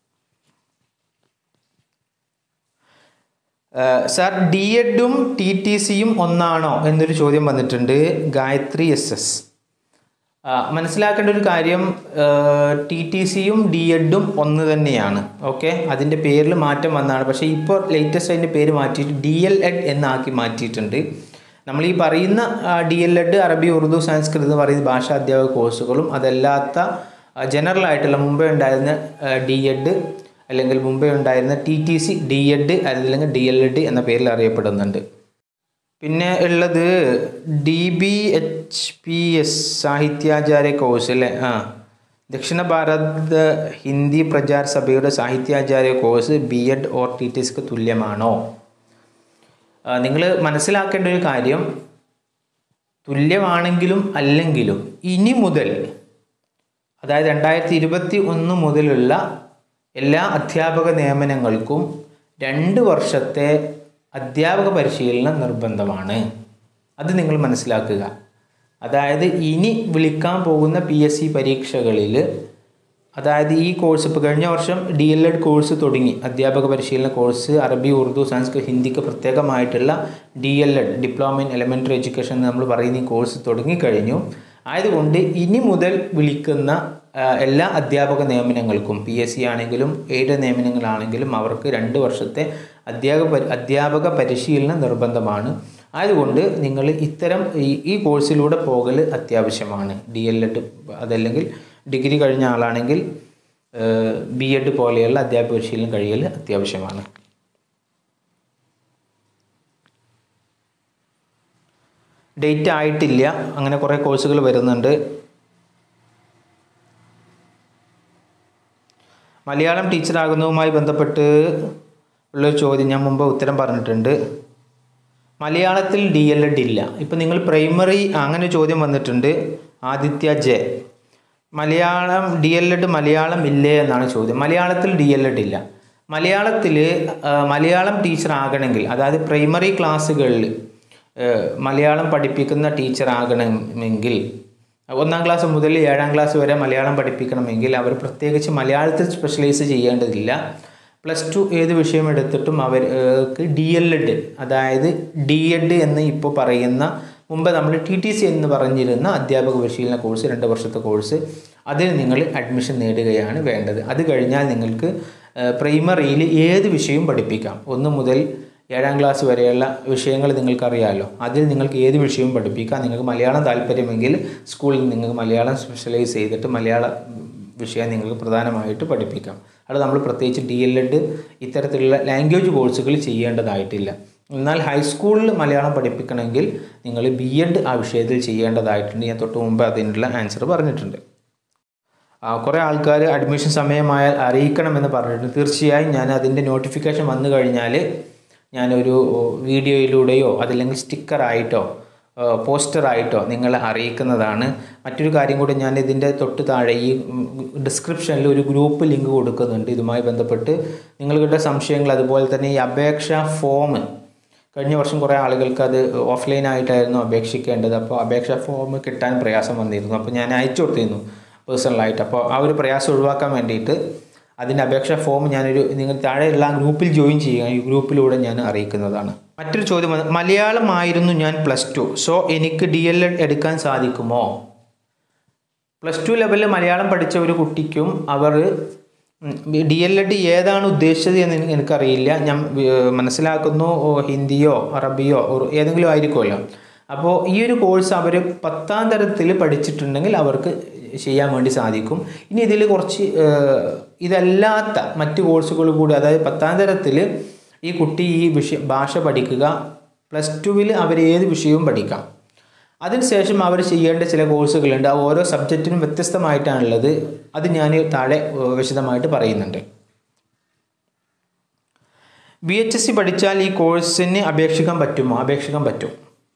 സാർ ഡി എഡും ടി ടി സിയും ഒന്നാണോ എന്നൊരു ചോദ്യം വന്നിട്ടുണ്ട് ഗായത്രി എസ് എസ് മനസ്സിലാക്കേണ്ട ഒരു കാര്യം ടി ടി സിയും ഡി എഡും ഒന്ന് തന്നെയാണ് ഓക്കെ അതിൻ്റെ പേരിൽ മാറ്റം വന്നതാണ് പക്ഷേ ഇപ്പോൾ ലേറ്റസ്റ്റ് അതിൻ്റെ പേര് മാറ്റിയിട്ട് ഡി എൽ എഡ് എന്നാക്കി മാറ്റിയിട്ടുണ്ട് നമ്മൾ ഈ പറയുന്ന ഡി എൽ എഡ് അറബി ഉറുദു സംസ്കൃതം എന്ന് പറയുന്ന ഭാഷാ അധ്യാപക കോഴ്സുകളും അതല്ലാത്ത ജനറൽ ആയിട്ടുള്ള മുമ്പേ ഉണ്ടായിരുന്ന ഡി എഡ് അല്ലെങ്കിൽ മുമ്പേ ഉണ്ടായിരുന്ന T T C D Ed അല്ലെങ്കിൽ ഡി എൽ എഡ് എന്ന പേരിൽ അറിയപ്പെടുന്നുണ്ട് പിന്നെ ഉള്ളത് D B H P S സാഹിത്യാചാര്യ കോഴ്സ് അല്ലേ ആ ദക്ഷിണ ഭാരത ഹിന്ദി പ്രചാര സഭയുടെ സാഹിത്യാചാര്യ course B Ed or T T സിക്ക് തുല്യമാണോ നിങ്ങൾ മനസ്സിലാക്കേണ്ട ഒരു കാര്യം തുല്യമാണെങ്കിലും അല്ലെങ്കിലും ഇനി മുതൽ അതായത് രണ്ടായിരത്തി ഇരുപത്തി ഒന്ന് മുതലുള്ള എല്ലാ അധ്യാപക നിയമനങ്ങൾക്കും രണ്ട് വർഷത്തെ അധ്യാപക പരിശീലനം നിർബന്ധമാണ് അത് നിങ്ങൾ മനസ്സിലാക്കുക അതായത് ഇനി വിളിക്കാൻ പോകുന്ന പി എസ് സി പരീക്ഷകളിൽ അതായത് ഈ കോഴ്സ് ഇപ്പോൾ കഴിഞ്ഞ വർഷം ഡി എൽ എഡ് കോഴ്സ് തുടങ്ങി അധ്യാപക പരിശീലന കോഴ്സ് അറബി ഉറുദു സംസ്കൃത് ഹിന്ദിക്ക് പ്രത്യേകമായിട്ടുള്ള D L Ed diploma in elementary education എന്ന് നമ്മൾ പറയുന്ന ഈ കോഴ്സ് തുടങ്ങിക്കഴിഞ്ഞു ആയതുകൊണ്ട് ഇനി മുതൽ വിളിക്കുന്ന ആ, എല്ലാ അധ്യാപക നിയമനങ്ങൾക്കും പി എസ് സി ആണെങ്കിലും എയ്ഡ് നിയമനങ്ങളാണെങ്കിലും അവർക്ക് രണ്ട് വർഷത്തെ അധ്യാപക പരി- അധ്യാപക പരിശീലനം നിർബന്ധമാണ് ആയതുകൊണ്ട് നിങ്ങൾ ഇത്തരം ഈ ഈ കോഴ്സിലൂടെ പോകൽ അത്യാവശ്യമാണ് ഡി എൽ എഡ് അതല്ലെങ്കിൽ ഡിഗ്രി കഴിഞ്ഞ ആളാണെങ്കിൽ ബി എഡ് പോലെയുള്ള അധ്യാപക പരിശീലനം കഴിയൽ അത്യാവശ്യമാണ് ഡേറ്റ് ആയിട്ടില്ല അങ്ങനെ കുറേ കോഴ്സുകൾ വരുന്നുണ്ട് മലയാളം ടീച്ചറാകുന്നതുമായി ബന്ധപ്പെട്ട് ഉള്ളൊരു ചോദ്യം ഞാൻ മുമ്പ് ഉത്തരം പറഞ്ഞിട്ടുണ്ട് മലയാളത്തിൽ ഡി എൽ എഡ് ഇല്ല ഇപ്പം നിങ്ങൾ പ്രൈമറി അങ്ങനെ ഒരു ചോദ്യം വന്നിട്ടുണ്ട് Aditya J Malayalam D L Ed Malayalam ഇല്ലേ എന്നാണ് ചോദ്യം മലയാളത്തിൽ ഡി എൽ എഡ് ഇല്ല മലയാളത്തിൽ മലയാളം ടീച്ചർ ആകണമെങ്കിൽ അതായത് പ്രൈമറി ക്ലാസ്സുകളിൽ മലയാളം പഠിപ്പിക്കുന്ന ടീച്ചർ ആകണമെങ്കിൽ ഒന്നാം ക്ലാസ് മുതൽ ഏഴാം ക്ലാസ് വരെ മലയാളം പഠിപ്പിക്കണമെങ്കിൽ അവർ പ്രത്യേകിച്ച് മലയാളത്തിൽ സ്പെഷ്യലൈസ് ചെയ്യേണ്ടതില്ല പ്ലസ് ടു ഏത് വിഷയം എടുത്തിട്ടും അവർക്ക് ഡി എൽ എഡ് അതായത് ഡി എഡ് എന്ന് ഇപ്പോൾ പറയുന്ന മുമ്പ് നമ്മൾ ടി ടി സി എന്ന് പറഞ്ഞിരുന്ന അധ്യാപക പരിശീലന കോഴ്സ് രണ്ട് വർഷത്തെ കോഴ്സ് അതിൽ നിങ്ങൾ അഡ്മിഷൻ നേടുകയാണ് വേണ്ടത് അത് കഴിഞ്ഞാൽ നിങ്ങൾക്ക് പ്രൈമറിയിൽ ഏത് വിഷയവും പഠിപ്പിക്കാം ഒന്ന് മുതൽ ഏഴാം ക്ലാസ് വരെയുള്ള വിഷയങ്ങൾ നിങ്ങൾക്കറിയാമല്ലോ അതിൽ നിങ്ങൾക്ക് ഏത് വിഷയവും പഠിപ്പിക്കാം നിങ്ങൾക്ക് മലയാളം താല്പര്യമെങ്കിൽ സ്കൂളിൽ നിങ്ങൾക്ക് മലയാളം സ്പെഷ്യലൈസ് ചെയ്തിട്ട് മലയാള വിഷയം നിങ്ങൾക്ക് പ്രധാനമായിട്ട് പഠിപ്പിക്കാം അത് നമ്മൾ പ്രത്യേകിച്ച് ഡി എൽ എഡ് ഇത്തരത്തിലുള്ള ലാംഗ്വേജ് കോഴ്സുകൾ ചെയ്യേണ്ടതായിട്ടില്ല എന്നാൽ ഹൈസ്കൂളിൽ മലയാളം പഠിപ്പിക്കണമെങ്കിൽ നിങ്ങൾ ബി എഡ് ആ വിഷയത്തിൽ ചെയ്യേണ്ടതായിട്ടുണ്ട് ഞാൻ തൊട്ട് മുമ്പ് അതിനുള്ള ആൻസർ പറഞ്ഞിട്ടുണ്ട് ആ, കുറേ ആൾക്കാർ അഡ്മിഷൻ സമയമായാൽ അറിയിക്കണമെന്ന് പറഞ്ഞിട്ടുണ്ട് തീർച്ചയായും ഞാൻ അതിൻ്റെ നോട്ടിഫിക്കേഷൻ വന്നു കഴിഞ്ഞാൽ ഞാനൊരു വീഡിയോയിലൂടെയോ അതല്ലെങ്കിൽ സ്റ്റിക്കറായിട്ടോ പോസ്റ്ററായിട്ടോ നിങ്ങളെ അറിയിക്കുന്നതാണ് മറ്റൊരു കാര്യം കൂടി ഞാൻ ഇതിൻ്റെ തൊട്ട് താഴെ ഈ ഡിസ്ക്രിപ്ഷനിൽ ഒരു ഗ്രൂപ്പ് ലിങ്ക് കൊടുക്കുന്നുണ്ട് ഇതുമായി ബന്ധപ്പെട്ട് നിങ്ങളുടെ സംശയങ്ങൾ അതുപോലെ തന്നെ ഈ അപേക്ഷാ ഫോം കഴിഞ്ഞ വർഷം കുറേ ആളുകൾക്ക് അത് ഓഫ്ലൈനായിട്ടായിരുന്നു അപേക്ഷിക്കേണ്ടത് അപ്പോൾ അപേക്ഷാ ഫോം കിട്ടാൻ പ്രയാസം വന്നിരുന്നു അപ്പോൾ ഞാൻ അയച്ചു കൊടുത്തിരുന്നു പേഴ്സണലായിട്ട് അപ്പോൾ ആ ഒരു പ്രയാസം ഒഴിവാക്കാൻ വേണ്ടിയിട്ട് അതിൻ്റെ അപേക്ഷാ ഫോം ഞാനൊരു നിങ്ങൾ താഴെയുള്ള ആ ഗ്രൂപ്പിൽ ജോയിൻ ചെയ്യുക ഈ ഗ്രൂപ്പിലൂടെ ഞാൻ അറിയിക്കുന്നതാണ് മറ്റൊരു ചോദ്യം വന്നത് മലയാളമായിരുന്നു ഞാൻ പ്ലസ് ടു സോ എനിക്ക് ഡി എൽ എഡ് എടുക്കാൻ സാധിക്കുമോ പ്ലസ് ടു ലെവലിൽ മലയാളം പഠിച്ച ഒരു കുട്ടിക്കും അവർ ഡി എൽ എഡ് ഏതാണ് ഉദ്ദേശിച്ചത് എന്ന് എനിക്ക് എനിക്കറിയില്ല ഞാൻ ഏർ, മനസ്സിലാക്കുന്നു ഓ, ഹിന്ദിയോ അറബിയോ ഉർ- ഏതെങ്കിലും ആയിരിക്കുമല്ലോ അപ്പോൾ ഈ ഒരു കോഴ്സ് അവർ പത്താം തരത്തിൽ പഠിച്ചിട്ടുണ്ടെങ്കിൽ അവർക്ക് ചെയ്യാൻ വേണ്ടി സാധിക്കും ഇനി ഇതിൽ കുറച്ച് ഏർ, ഇതല്ലാത്ത മറ്റ് കോഴ്സുകൾ കൂടി അതായത് പത്താം തരത്തിൽ ഈ കുട്ടി ഈ വിഷയം ഭാഷ പഠിക്കുക പ്ലസ് ടുവിൽ അവർ ഏത് വിഷയവും പഠിക്കാം അതിനുശേഷം അവർ ചെയ്യേണ്ട ചില കോഴ്സുകളുണ്ട് ആ ഓരോ സബ്ജക്റ്റിനും വ്യത്യസ്തമായിട്ടാണുള്ളത് അത് ഞാൻ താഴെ ഏർ, വിശദമായിട്ട് പറയുന്നുണ്ട് ബി എച്ച് എസ് സി പഠിച്ചാൽ ഈ കോഴ്സിന് അപേക്ഷിക്കാൻ പറ്റുമോ അപേക്ഷിക്കാൻ പറ്റും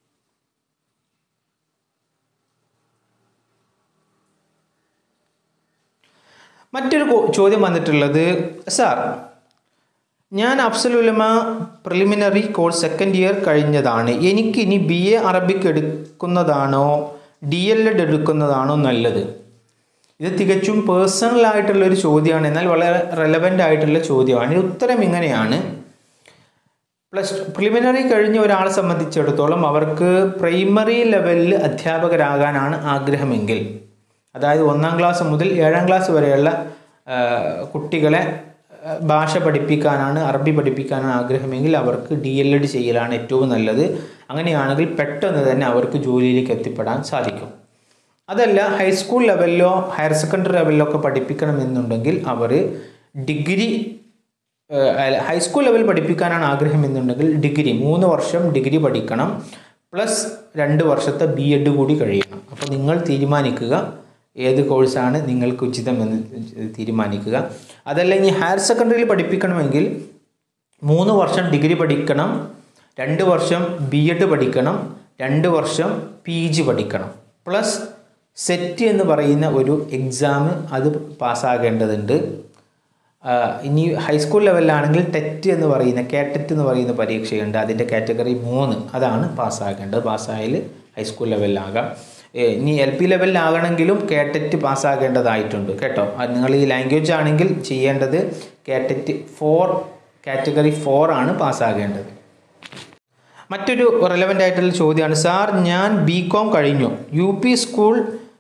മറ്റൊരു കോ- ചോദ്യം വന്നിട്ടുള്ളത് സാർ ഞാൻ അഫ്സലുലമ പ്രിലിമിനറി കോഴ്സ് സെക്കൻഡ് ഇയർ കഴിഞ്ഞതാണ് എനിക്ക് ഇനി ബി എ അറബിക് എടുക്കുന്നതാണോ ഡി എൽ എഡ് എടുക്കുന്നതാണോ നല്ലത് ഇത് തികച്ചും പേഴ്സണൽ ആയിട്ടുള്ള ഒരു ചോദ്യമാണ് എന്നാൽ വളരെ റെലവൻ്റ് ആയിട്ടുള്ള ചോദ്യമാണ് ഇത് ഉത്തരം ഇങ്ങനെയാണ് പ്ലസ് പ്രിലിമിനറി കഴിഞ്ഞ ഒരാളെ സംബന്ധിച്ചിടത്തോളം അവർക്ക് പ്രൈമറി ലെവലിൽ അധ്യാപകരാകാനാണ് ആഗ്രഹമെങ്കിൽ അതായത് ഒന്നാം ക്ലാസ് മുതൽ ഏഴാം ക്ലാസ് വരെയുള്ള ആ, കുട്ടികളെ ആ, ഭാഷ പഠിപ്പിക്കാനാണ് അറബി പഠിപ്പിക്കാനാണ് ആഗ്രഹമെങ്കിൽ അവർക്ക് ഡി എൽ എഡ് ചെയ്യലാണ് ഏറ്റവും നല്ലത് അങ്ങനെയാണെങ്കിൽ പെട്ടെന്ന് തന്നെ അവർക്ക് ജോലിയിലേക്ക് എത്തിപ്പെടാൻ സാധിക്കും അതല്ല ഹൈസ്കൂൾ ലെവലിലോ ഹയർ സെക്കൻഡറി ലെവലിലോ ഒക്കെ പഠിപ്പിക്കണമെന്നുണ്ടെങ്കിൽ അവർ ഡിഗ്രി ഏഹ് അല്ല, ഹൈസ്കൂൾ ലെവൽ പഠിപ്പിക്കാനാണ് ആഗ്രഹം എന്നുണ്ടെങ്കിൽ ഡിഗ്രി മൂന്ന് വർഷം ഡിഗ്രി പഠിക്കണം പ്ലസ് രണ്ട് വർഷത്തെ ബി എഡ് കൂടി കഴിയണം അപ്പോൾ നിങ്ങൾ തീരുമാനിക്കുക ഏത് കോഴ്സാണ് നിങ്ങൾക്ക് ഉചിതം എന്ന് തീരുമാനിക്കുക അതല്ലെങ്കിൽ ഹയർ സെക്കൻഡറിയിൽ പഠിപ്പിക്കണമെങ്കിൽ മൂന്ന് വർഷം ഡിഗ്രി പഠിക്കണം രണ്ട് വർഷം ബി എഡ് പഠിക്കണം രണ്ട് വർഷം പി ജി പഠിക്കണം പ്ലസ് സെറ്റ് എന്ന് പറയുന്ന ഒരു എക്സാം അത് പാസ്സാകേണ്ടതുണ്ട് ആ, ഇനി ഹൈസ്കൂൾ ലെവലിലാണെങ്കിൽ ടെറ്റ് എന്ന് പറയുന്ന കേട്ടറ്റ് എന്ന് പറയുന്ന പരീക്ഷയുണ്ട് അതിൻ്റെ കാറ്റഗറി മൂന്ന് അതാണ് പാസ്സാകേണ്ടത് പാസ്സായാൽ ഹൈസ്കൂൾ ലെവലിലാകാം ഏ, ഇനി എൽ പി ലെവലിലാകണമെങ്കിലും കേട്ടറ്റ് പാസ്സാകേണ്ടതായിട്ടുണ്ട് കേട്ടോ അത് നിങ്ങൾ ഈ ലാംഗ്വേജ് ആണെങ്കിൽ ചെയ്യേണ്ടത് കേട്ടറ്റ് ഫോർ കാറ്റഗറി ഫോർ ആണ് പാസ്സാകേണ്ടത് മറ്റൊരു റെലവൻ്റ് ആയിട്ടുള്ള ചോദ്യമാണ് സാർ ഞാൻ ബി കോം കഴിഞ്ഞു U P school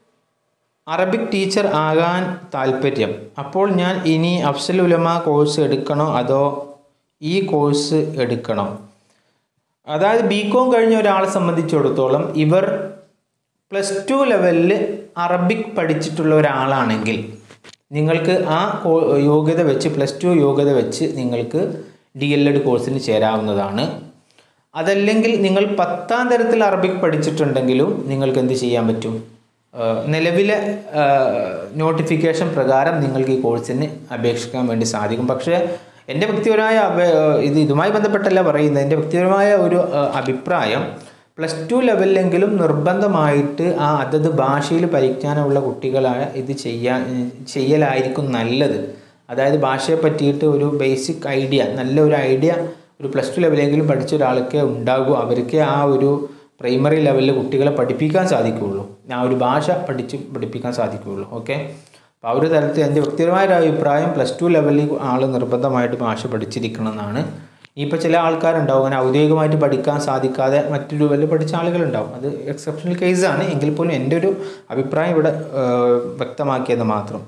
Arabic teacher ആകാൻ താല്പര്യം അപ്പോൾ ഞാൻ ഇനി അഫ്സൽ ഉലമ കോഴ്സ് എടുക്കണോ അതോ ഈ കോഴ്സ് എടുക്കണോ അതായത് ബി കോം കഴിഞ്ഞ ഒരാളെ സംബന്ധിച്ചിടത്തോളം ഇവർ പ്ലസ് ടു ലെവലിൽ അറബിക് പഠിച്ചിട്ടുള്ള ഒരാളാണെങ്കിൽ നിങ്ങൾക്ക് ആ കോ- യോഗ്യത വെച്ച് പ്ലസ് ടു യോഗ്യത വെച്ച് നിങ്ങൾക്ക് ഡി എൽ എഡ് കോഴ്സിന് ചേരാവുന്നതാണ് അതല്ലെങ്കിൽ നിങ്ങൾ പത്താം തരത്തിൽ അറബിക് പഠിച്ചിട്ടുണ്ടെങ്കിലും നിങ്ങൾക്ക് എന്ത് ചെയ്യാൻ പറ്റും ആ, നിലവിലെ നോട്ടിഫിക്കേഷൻ പ്രകാരം നിങ്ങൾക്ക് ഈ കോഴ്സിന് അപേക്ഷിക്കാൻ വേണ്ടി സാധിക്കും പക്ഷേ എൻ്റെ വ്യക്തിപരമായ അപേ- ഇത് ഇതുമായി ബന്ധപ്പെട്ടല്ല പറയുന്നത് എൻ്റെ വ്യക്തിപരമായ ഒരു ആ, അഭിപ്രായം പ്ലസ് ടു ലെവലിലെങ്കിലും നിർബന്ധമായിട്ട് ആ അതത് ഭാഷയിൽ പരിജ്ഞാനമുള്ള കുട്ടികളായ ഇത് ചെയ്യാൻ ചെയ്യലായിരിക്കും നല്ലത് അതായത് ഭാഷയെ പറ്റിയിട്ട് ഒരു ബേസിക് ഐഡിയ നല്ല ഒരു ഐഡിയ ഒരു പ്ലസ് ടു ലെവലെങ്കിലും പഠിച്ച ഒരാൾക്ക് ഉണ്ടാകും അവർക്ക് ആ ഒരു പ്രൈമറി ലെവലിൽ കുട്ടികളെ പഠിപ്പിക്കാൻ സാധിക്കുകയുള്ളൂ ആ ഒരു ഭാഷ പഠിച്ച് പഠിപ്പിക്കാൻ സാധിക്കുകയുള്ളൂ ഓക്കെ അപ്പോൾ ആ ഒരു തരത്തിൽ എൻ്റെ വ്യക്തിപരമായ ഒരു അഭിപ്രായം പ്ലസ് ടു ലെവലിൽ ആൾ നിർബന്ധമായിട്ട് ഭാഷ പഠിച്ചിരിക്കണം എന്നാണ് ഇനിയിപ്പോൾ ചില ആൾക്കാരുണ്ടാവും അങ്ങനെ ഔദ്യോഗികമായിട്ട് പഠിക്കാൻ സാധിക്കാതെ മറ്റൊരു ലെവലിൽ പഠിച്ച ആളുകളുണ്ടാവും അത് എക്സെപ്ഷണൽ കേസാണ് എങ്കിൽ പോലും എൻ്റെ ഒരു അഭിപ്രായം ഇവിടെ ആ, വ്യക്തമാക്കിയത് മാത്രം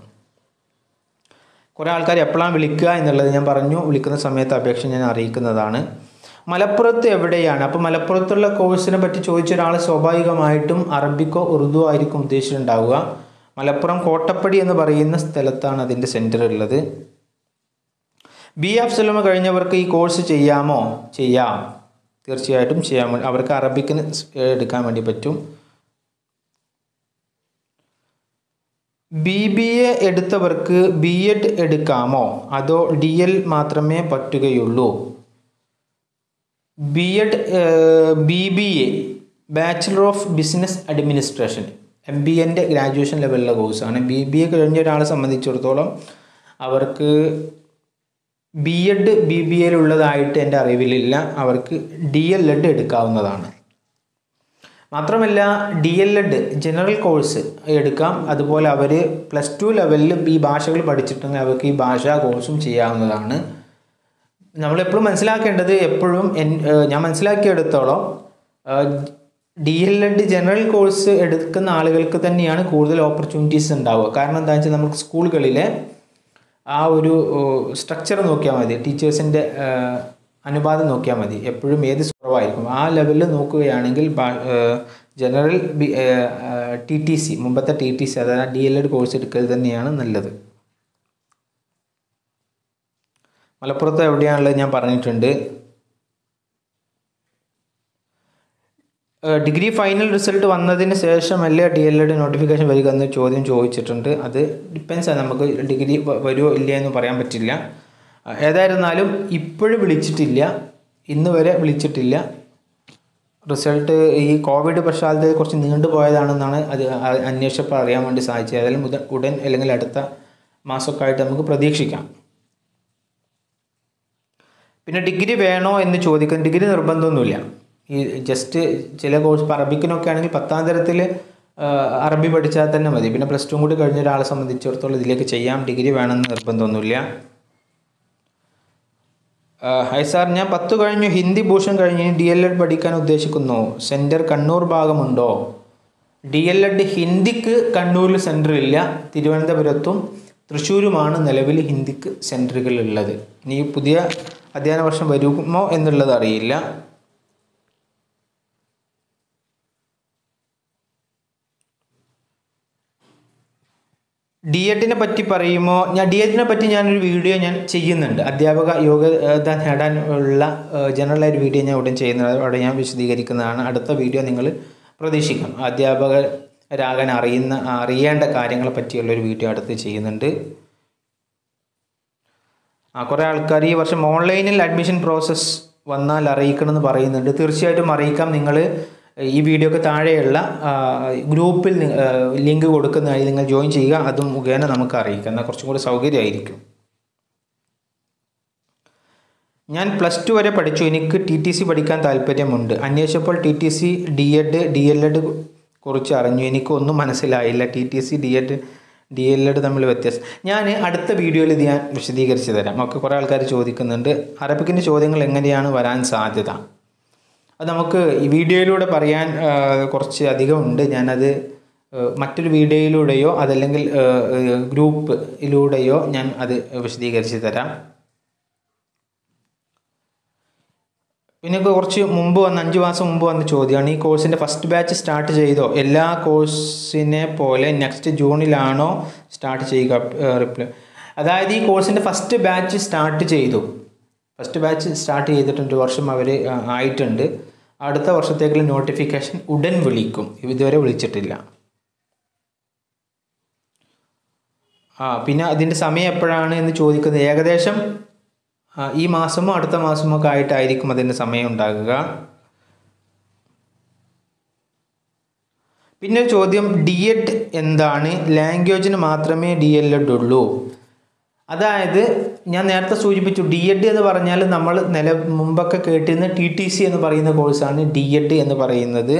കുറേ ആൾക്കാർ എപ്പോഴാണ് വിളിക്കുക എന്നുള്ളത് ഞാൻ പറഞ്ഞു വിളിക്കുന്ന സമയത്ത് അപേക്ഷ ഞാൻ അറിയിക്കുന്നതാണ് മലപ്പുറത്ത് എവിടെയാണ് അപ്പോൾ മലപ്പുറത്തുള്ള കോഴ്സിനെ പറ്റി ചോദിച്ച ഒരാൾ സ്വാഭാവികമായിട്ടും അറബിക്കോ ഉറുദു ആയിരിക്കും ഉദ്ദേശിച്ചിട്ടുണ്ടാവുക മലപ്പുറം കോട്ടപ്പടി എന്ന് പറയുന്ന സ്ഥലത്താണ് അതിൻ്റെ സെൻറ്റർ ഉള്ളത് ബി എഫ് സലമ കഴിഞ്ഞവർക്ക് ഈ കോഴ്സ് ചെയ്യാമോ ചെയ്യാം തീർച്ചയായിട്ടും ചെയ്യാൻ വേണ്ടി അവർക്ക് അറബിക്കിന് സ് എടുക്കാൻ വേണ്ടി പറ്റും ബി ബി എ എടുത്തവർക്ക് ബി എഡ് എടുക്കാമോ അതോ ഡി എൽ മാത്രമേ പറ്റുകയുള്ളൂ B Ed B B A bachelor of business administration M B എൻ്റെ ഗ്രാജുവേഷൻ ലെവലിലുള്ള കോഴ്സാണ് ബി ബി എ കഴിഞ്ഞ ഒരാളെ സംബന്ധിച്ചിടത്തോളം അവർക്ക് ബി എഡ് ബി ബി എയിലുള്ളതായിട്ട് എൻ്റെ അറിവിലില്ല അവർക്ക് ഡി എൽ എഡ് എടുക്കാവുന്നതാണ് മാത്രമല്ല D L Ed general course എടുക്കാം അതുപോലെ അവർ പ്ലസ് ടു ലെവലിൽ ഈ ഭാഷകൾ പഠിച്ചിട്ടുണ്ടെങ്കിൽ അവർക്ക് ഈ ഭാഷാ കോഴ്സും ചെയ്യാവുന്നതാണ് നമ്മളെപ്പോഴും മനസ്സിലാക്കേണ്ടത് എപ്പോഴും എൻ- ഏഹ് ഞാൻ മനസ്സിലാക്കിയെടുത്തോളം D L Ed general course എടുക്കുന്ന ആളുകൾക്ക് തന്നെയാണ് കൂടുതൽ ഓപ്പർച്യൂണിറ്റീസ് ഉണ്ടാവുക കാരണം എന്താ വെച്ചാൽ നമുക്ക് സ്കൂളുകളിലെ ആ ഒരു സ്ട്രക്ചർ നോക്കിയാൽ മതി ടീച്ചേഴ്സിൻ്റെ അനുപാതം നോക്കിയാൽ മതി എപ്പോഴും ഏത് കുറവായിരിക്കും ആ ലെവലിൽ നോക്കുകയാണെങ്കിൽ ജനറൽ ടി ടി സി മുമ്പത്തെ ടി ടി സി അതായത് ഡി എൽ എഡ് കോഴ്സ് എടുക്കൽ തന്നെയാണ് നല്ലത് മലപ്പുറത്ത് എവിടെയാണുള്ളത് ഞാൻ പറഞ്ഞിട്ടുണ്ട് ഏഹ് ഡിഗ്രി ഫൈനൽ റിസൾട്ട് വന്നതിന് ശേഷമല്ലേ ഡി എൽ എഡ് നോട്ടിഫിക്കേഷൻ വരിക എന്ന് ചോദ്യം ചോദിച്ചിട്ടുണ്ട് അത് ഡിപ്പെൻസ് ആണ് നമുക്ക് ഡിഗ്രി വ- വരുമോ ഇല്ല എന്ന് പറയാൻ പറ്റില്ല ഏഹ് ഏതായിരുന്നാലും ഇപ്പോഴും വിളിച്ചിട്ടില്ല ഇന്ന് വരെ വിളിച്ചിട്ടില്ല റിസൾട്ട് ഈ കോവിഡ് പശ്ചാത്തലത്തിൽ കുറച്ച് നീണ്ടുപോയതാണെന്നാണ് അത് അ- അന്വേഷിച്ചപ്പോൾ അറിയാൻ വേണ്ടി സാധിച്ചത് ഏതായാലും ഉടൻ ഉടൻ അല്ലെങ്കിൽ അടുത്ത മാസമൊക്കെ ആയിട്ട് നമുക്ക് പ്രതീക്ഷിക്കാം പിന്നെ ഡിഗ്രി വേണോ എന്ന് ചോദിക്കുന്നത് ഡിഗ്രി നിർബന്ധമൊന്നുമില്ല ഈ ജസ്റ്റ് ചില കോഴ്സ് ഇപ്പോൾ അറബിക്കിനൊക്കെ ആണെങ്കിൽ പത്താം തരത്തിൽ അറബി പഠിച്ചാൽ തന്നെ മതി പിന്നെ പ്ലസ് ടു കൂടി കഴിഞ്ഞ ഒരാളെ സംബന്ധിച്ചിടത്തോളം ഇതിലേക്ക് ചെയ്യാം ഡിഗ്രി വേണമെന്ന് നിർബന്ധമൊന്നുമില്ല ഹൈ സാർ ഞാൻ പത്ത് കഴിഞ്ഞു ഹിന്ദി ഭൂഷൺ കഴിഞ്ഞ് ഡി എൽ എഡ് പഠിക്കാൻ ഉദ്ദേശിക്കുന്നു സെൻറ്റർ കണ്ണൂർ ഭാഗമുണ്ടോ ഡി എൽ എഡ് ഹിന്ദിക്ക് കണ്ണൂരിൽ സെൻറ്റർ ഇല്ല തിരുവനന്തപുരത്തും തൃശ്ശൂരുമാണ് നിലവിൽ ഹിന്ദിക്ക് സെൻറ്ററുകൾ ഉള്ളത് ഇനി ഈ പുതിയ അധ്യയന വർഷം വരുമോ എന്നുള്ളത് അറിയില്ല ഡി എഡിനെ പറ്റി പറയുമ്പോൾ ഞാൻ ഡി എഡിനെ പറ്റി ഞാനൊരു വീഡിയോ ഞാൻ ചെയ്യുന്നുണ്ട് അധ്യാപക യോഗ്യത നേടാൻ ഉള്ള ജനറൽ ആയിട്ട് വീഡിയോ ഞാൻ ഉടൻ ചെയ്യുന്നത് അവിടെ ഞാൻ വിശദീകരിക്കുന്നതാണ് അടുത്ത വീഡിയോ നിങ്ങൾ പ്രതീക്ഷിക്കാം അധ്യാപക രാകാൻ അറിയുന്ന അറിയേണ്ട കാര്യങ്ങളെ പറ്റിയുള്ള ഒരു വീഡിയോ അടുത്ത് ചെയ്യുന്നുണ്ട് ആ കുറേ ആൾക്കാർ ഈ വർഷം ഓൺലൈനിൽ അഡ്മിഷൻ പ്രോസസ്സ് വന്നാൽ അറിയിക്കണമെന്ന് പറയുന്നുണ്ട് തീർച്ചയായിട്ടും അറിയിക്കാം നിങ്ങൾ ഈ വീഡിയോക്ക് താഴെയുള്ള ആ, ഗ്രൂപ്പിൽ നി- ആ, ലിങ്ക് കൊടുക്കുന്നതായി നിങ്ങൾ ജോയിൻ ചെയ്യുക അതും മുഖേന നമുക്ക് അറിയിക്കാം എന്നാൽ കുറച്ചും കൂടി സൗകര്യമായിരിക്കും ഞാൻ പ്ലസ് ടു വരെ പഠിച്ചു എനിക്ക് ടി ടി സി പഠിക്കാൻ താല്പര്യമുണ്ട് അന്വേഷിച്ചപ്പോൾ T T C D Ed D L Ed കുറിച്ച് അറിഞ്ഞു എനിക്കൊന്നും മനസ്സിലായില്ല T T C D Ed D L Ed തമ്മിൽ വ്യത്യാസം ഞാൻ അടുത്ത വീഡിയോയിൽ ഇത് ഞാൻ വിശദീകരിച്ച് തരാം ഒക്കെ കുറേ ആൾക്കാർ ചോദിക്കുന്നുണ്ട് അറബിക്കിൻ്റെ ചോദ്യങ്ങൾ എങ്ങനെയാണ് വരാൻ സാധ്യത അത് നമുക്ക് ഈ വീഡിയോയിലൂടെ പറയാൻ ആ, കുറച്ച് അധികമുണ്ട് ഞാനത് ആ, മറ്റൊരു വീഡിയോയിലൂടെയോ അതല്ലെങ്കിൽ ആ, ആ, ഗ്രൂപ്പിലൂടെയോ ഞാൻ അത് വിശദീകരിച്ച് തരാം പിന്നെ ഇപ്പൊ കുറച്ച് മുമ്പ് വന്ന അഞ്ച് മാസം മുമ്പ് വന്ന ചോദ്യമാണ് ഈ കോഴ്സിൻ്റെ ഫസ്റ്റ് ബാച്ച് സ്റ്റാർട്ട് ചെയ്തോ എല്ലാ കോഴ്സിനെ പോലെ നെക്സ്റ്റ് ജൂണിലാണോ സ്റ്റാർട്ട് ചെയ്യുക റിപ്ലൈ അതായത് ഈ കോഴ്സിൻ്റെ ഫസ്റ്റ് ബാച്ച് സ്റ്റാർട്ട് ചെയ്തു ഫസ്റ്റ് ബാച്ച് സ്റ്റാർട്ട് ചെയ്തിട്ടുണ്ട് ഒരു വർഷം അവർ ആയിട്ടുണ്ട് അടുത്ത വർഷത്തേക്കുള്ള നോട്ടിഫിക്കേഷൻ ഉടൻ വിളിക്കും ഇതുവരെ വിളിച്ചിട്ടില്ല ആ പിന്നെ അതിൻ്റെ സമയം എപ്പോഴാണ് എന്ന് ചോദിക്കുന്നത് ഏകദേശം ആ, ഈ മാസമോ അടുത്ത മാസമോ ഒക്കെ ആയിട്ടായിരിക്കും അതിൻ്റെ സമയം ഉണ്ടാകുക പിന്നെ ഒരു ചോദ്യം ഡി എഡ് എന്താണ് ലാംഗ്വേജിന് മാത്രമേ ഡി എൽ എഡ് ഉള്ളൂ അതായത് ഞാൻ നേരത്തെ സൂചിപ്പിച്ചു ഡി എഡ് എന്ന് പറഞ്ഞാൽ നമ്മൾ നില മുമ്പൊക്കെ കേട്ടിരുന്ന ടി ടി സി എന്ന് പറയുന്ന കോഴ്സാണ് ഡി എഡ് എന്ന് പറയുന്നത്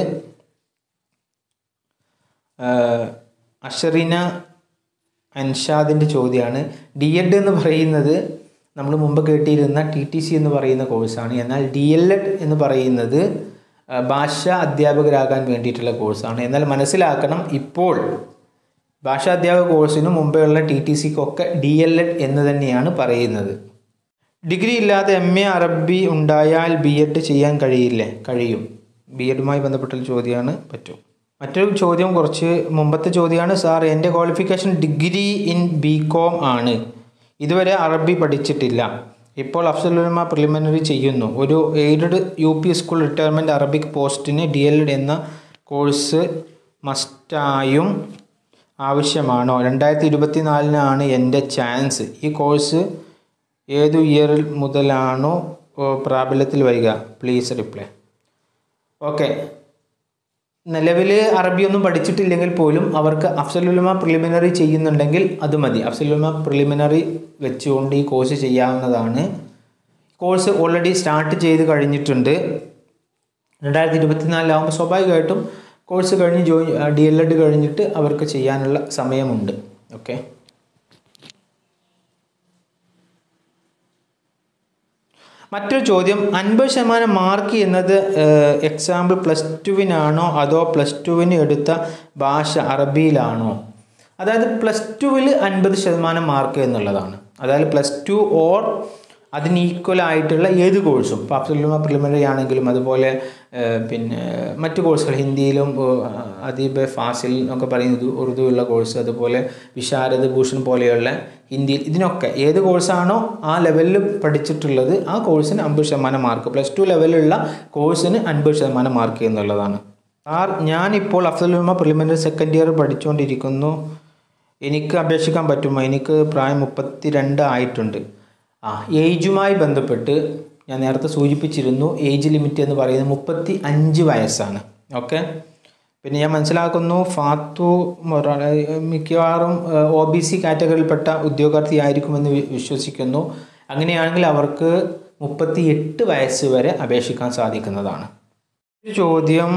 ആഹ് അഷറിന അൻഷാദിൻ്റെ ചോദ്യമാണ് ഡി എഡ് എന്ന് പറയുന്നത് നമ്മൾ മുമ്പ് കേട്ടിരുന്ന ടി ടി സി എന്ന് പറയുന്ന കോഴ്സാണ് എന്നാൽ ഡി എൽ എഡ് എന്ന് പറയുന്നത് ആ, ഭാഷാ അധ്യാപകരാകാൻ വേണ്ടിയിട്ടുള്ള കോഴ്സാണ് എന്നാൽ മനസ്സിലാക്കണം ഇപ്പോൾ ഭാഷാ അധ്യാപക കോഴ്സിനും മുമ്പെയുള്ള ടി ടി സിക്കൊക്കെ ഡി എൽ എഡ് എന്ന് തന്നെയാണ് പറയുന്നത് ഡിഗ്രി ഇല്ലാതെ എം എ അറബി ഉണ്ടായാൽ ബി എഡ് ചെയ്യാൻ കഴിയില്ലേ കഴിയും ബി എഡുമായി ബന്ധപ്പെട്ട ചോദ്യമാണ് പറ്റും മറ്റൊരു ചോദ്യം കുറച്ച് മുമ്പത്തെ ചോദ്യമാണ് സാർ എൻ്റെ qualification degree in B com ആണ് ഇതുവരെ അറബി പഠിച്ചിട്ടില്ല ഇപ്പോൾ അഫ്സലുലമ പ്രിലിമിനറി ചെയ്യുന്നു ഒരു aided U P school retirement Arabic പോസ്റ്റിന് ഡി എൽ എഡ് എന്ന കോഴ്സ് മസ്റ്റായും ആവശ്യമാണോ രണ്ടായിരത്തി ഇരുപത്തിനാലിനാണ് എൻ്റെ ചാൻസ് ഈ കോഴ്സ് ഏതു ഇയറിൽ മുതലാണോ ഓ, പ്രാബല്യത്തിൽ വരിക പ്ലീസ് റിപ്ലൈ ഓക്കെ നിലവിൽ അറബിയൊന്നും പഠിച്ചിട്ടില്ലെങ്കിൽ പോലും അവർക്ക് അഫ്സലുലമ പ്രിലിമിനറി ചെയ്യുന്നുണ്ടെങ്കിൽ അത് മതി അഫ്സലുലമ പ്രിലിമിനറി വെച്ചുകൊണ്ട് ഈ കോഴ്സ് ചെയ്യാവുന്നതാണ് കോഴ്സ് ഓൾറെഡി സ്റ്റാർട്ട് ചെയ്ത് കഴിഞ്ഞിട്ടുണ്ട് രണ്ടായിരത്തി ഇരുപത്തിനാലിലാവുമ്പോൾ സ്വാഭാവികമായിട്ടും കോഴ്സ് കഴിഞ്ഞ് ജോയിൻ ഡി എൽ എഡ് കഴിഞ്ഞിട്ട് അവർക്ക് ചെയ്യാനുള്ള സമയമുണ്ട് ഓക്കെ മറ്റൊരു ചോദ്യം അൻപത് ശതമാനം മാർക്ക് എന്നത് എക്സാമ്പിൾ പ്ലസ് ടുവിനാണോ അതോ പ്ലസ് ടുവിന് എടുത്ത ഭാഷ അറബിയിലാണോ അതായത് പ്ലസ് ടുവിൽ അൻപത് ശതമാനം മാർക്ക് എന്നുള്ളതാണ് അതായത് പ്ലസ് ടു ഓർ അതിന് ഈക്വൽ ആയിട്ടുള്ള ഏത് കോഴ്സും ഇപ്പോൾ അബ്സുലുമ പ്രിലിമിനറി ആണെങ്കിലും അതുപോലെ ഏഹ്, പിന്നെ മറ്റു കോഴ്സുകൾ ഹിന്ദിയിലും ഏഹ്, അദീബ് ഫാസിൽ എന്നൊക്കെ പറയുന്നത് ഉറുദു ഉള്ള കോഴ്സ് അതുപോലെ വിശാരദ് ഭൂഷൺ പോലെയുള്ള ഹിന്ദിയിൽ ഇതിനൊക്കെ ഏത് കോഴ്സാണോ ആ ലെവലിൽ പഠിച്ചിട്ടുള്ളത് ആ കോഴ്സിന് അമ്പത് ശതമാനം മാർക്ക് പ്ലസ് ടു ലെവലിലുള്ള കോഴ്സിന് അൻപത് ശതമാനം മാർക്ക് എന്നുള്ളതാണ് സാർ ഞാനിപ്പോൾ അഫ്സലുമ പ്രിലിമിനറി സെക്കൻഡ് ഇയർ പഠിച്ചുകൊണ്ടിരിക്കുന്നു എനിക്ക് അപേക്ഷിക്കാൻ പറ്റുമോ എനിക്ക് പ്രായം മുപ്പത്തി രണ്ട് ആയിട്ടുണ്ട് ആ ഏജുമായി ബന്ധപ്പെട്ട് ഞാൻ നേരത്തെ സൂചിപ്പിച്ചിരുന്നു ഏജ് ലിമിറ്റ് എന്ന് പറയുന്നത് മുപ്പത്തി അഞ്ച് വയസ്സാണ് ഓക്കെ പിന്നെ ഞാൻ മനസ്സിലാക്കുന്നു ഫാത്തു മൊറ- മിക്കവാറും ഒ ബി സി കാറ്റഗറിയിൽപ്പെട്ട ഉദ്യോഗാർത്ഥി ആയിരിക്കുമെന്ന് വി- വിശ്വസിക്കുന്നു അങ്ങനെയാണെങ്കിൽ അവർക്ക് മുപ്പത്തി എട്ട് വയസ്സ് വരെ അപേക്ഷിക്കാൻ സാധിക്കുന്നതാണ് ഒരു ചോദ്യം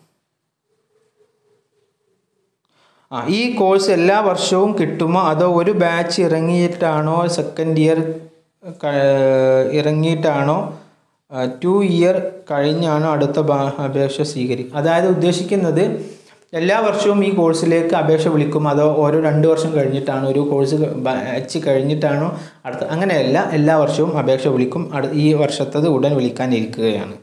ആ ഈ കോഴ്സ് എല്ലാ വർഷവും കിട്ടുമോ അതോ ഒരു ബാച്ച് ഇറങ്ങിയിട്ടാണോ സെക്കൻഡ് ഇയർ ഇറങ്ങിയിട്ടാണോ ടു ഇയർ കഴിഞ്ഞാണോ അടുത്ത ബാ- അപേക്ഷ സ്വീകരിക്കുക അതായത് ഉദ്ദേശിക്കുന്നത് എല്ലാ വർഷവും ഈ കോഴ്സിലേക്ക് അപേക്ഷ വിളിക്കും അതോ ഓരോ രണ്ട് വർഷം കഴിഞ്ഞിട്ടാണോ ഒരു കോഴ്സ് ബാച്ച് കഴിഞ്ഞിട്ടാണോ അടുത്ത അങ്ങനെയല്ല എല്ലാ വർഷവും അപേക്ഷ വിളിക്കും അടു ഈ വർഷത്തത് ഉടൻ വിളിക്കാനിരിക്കുകയാണ്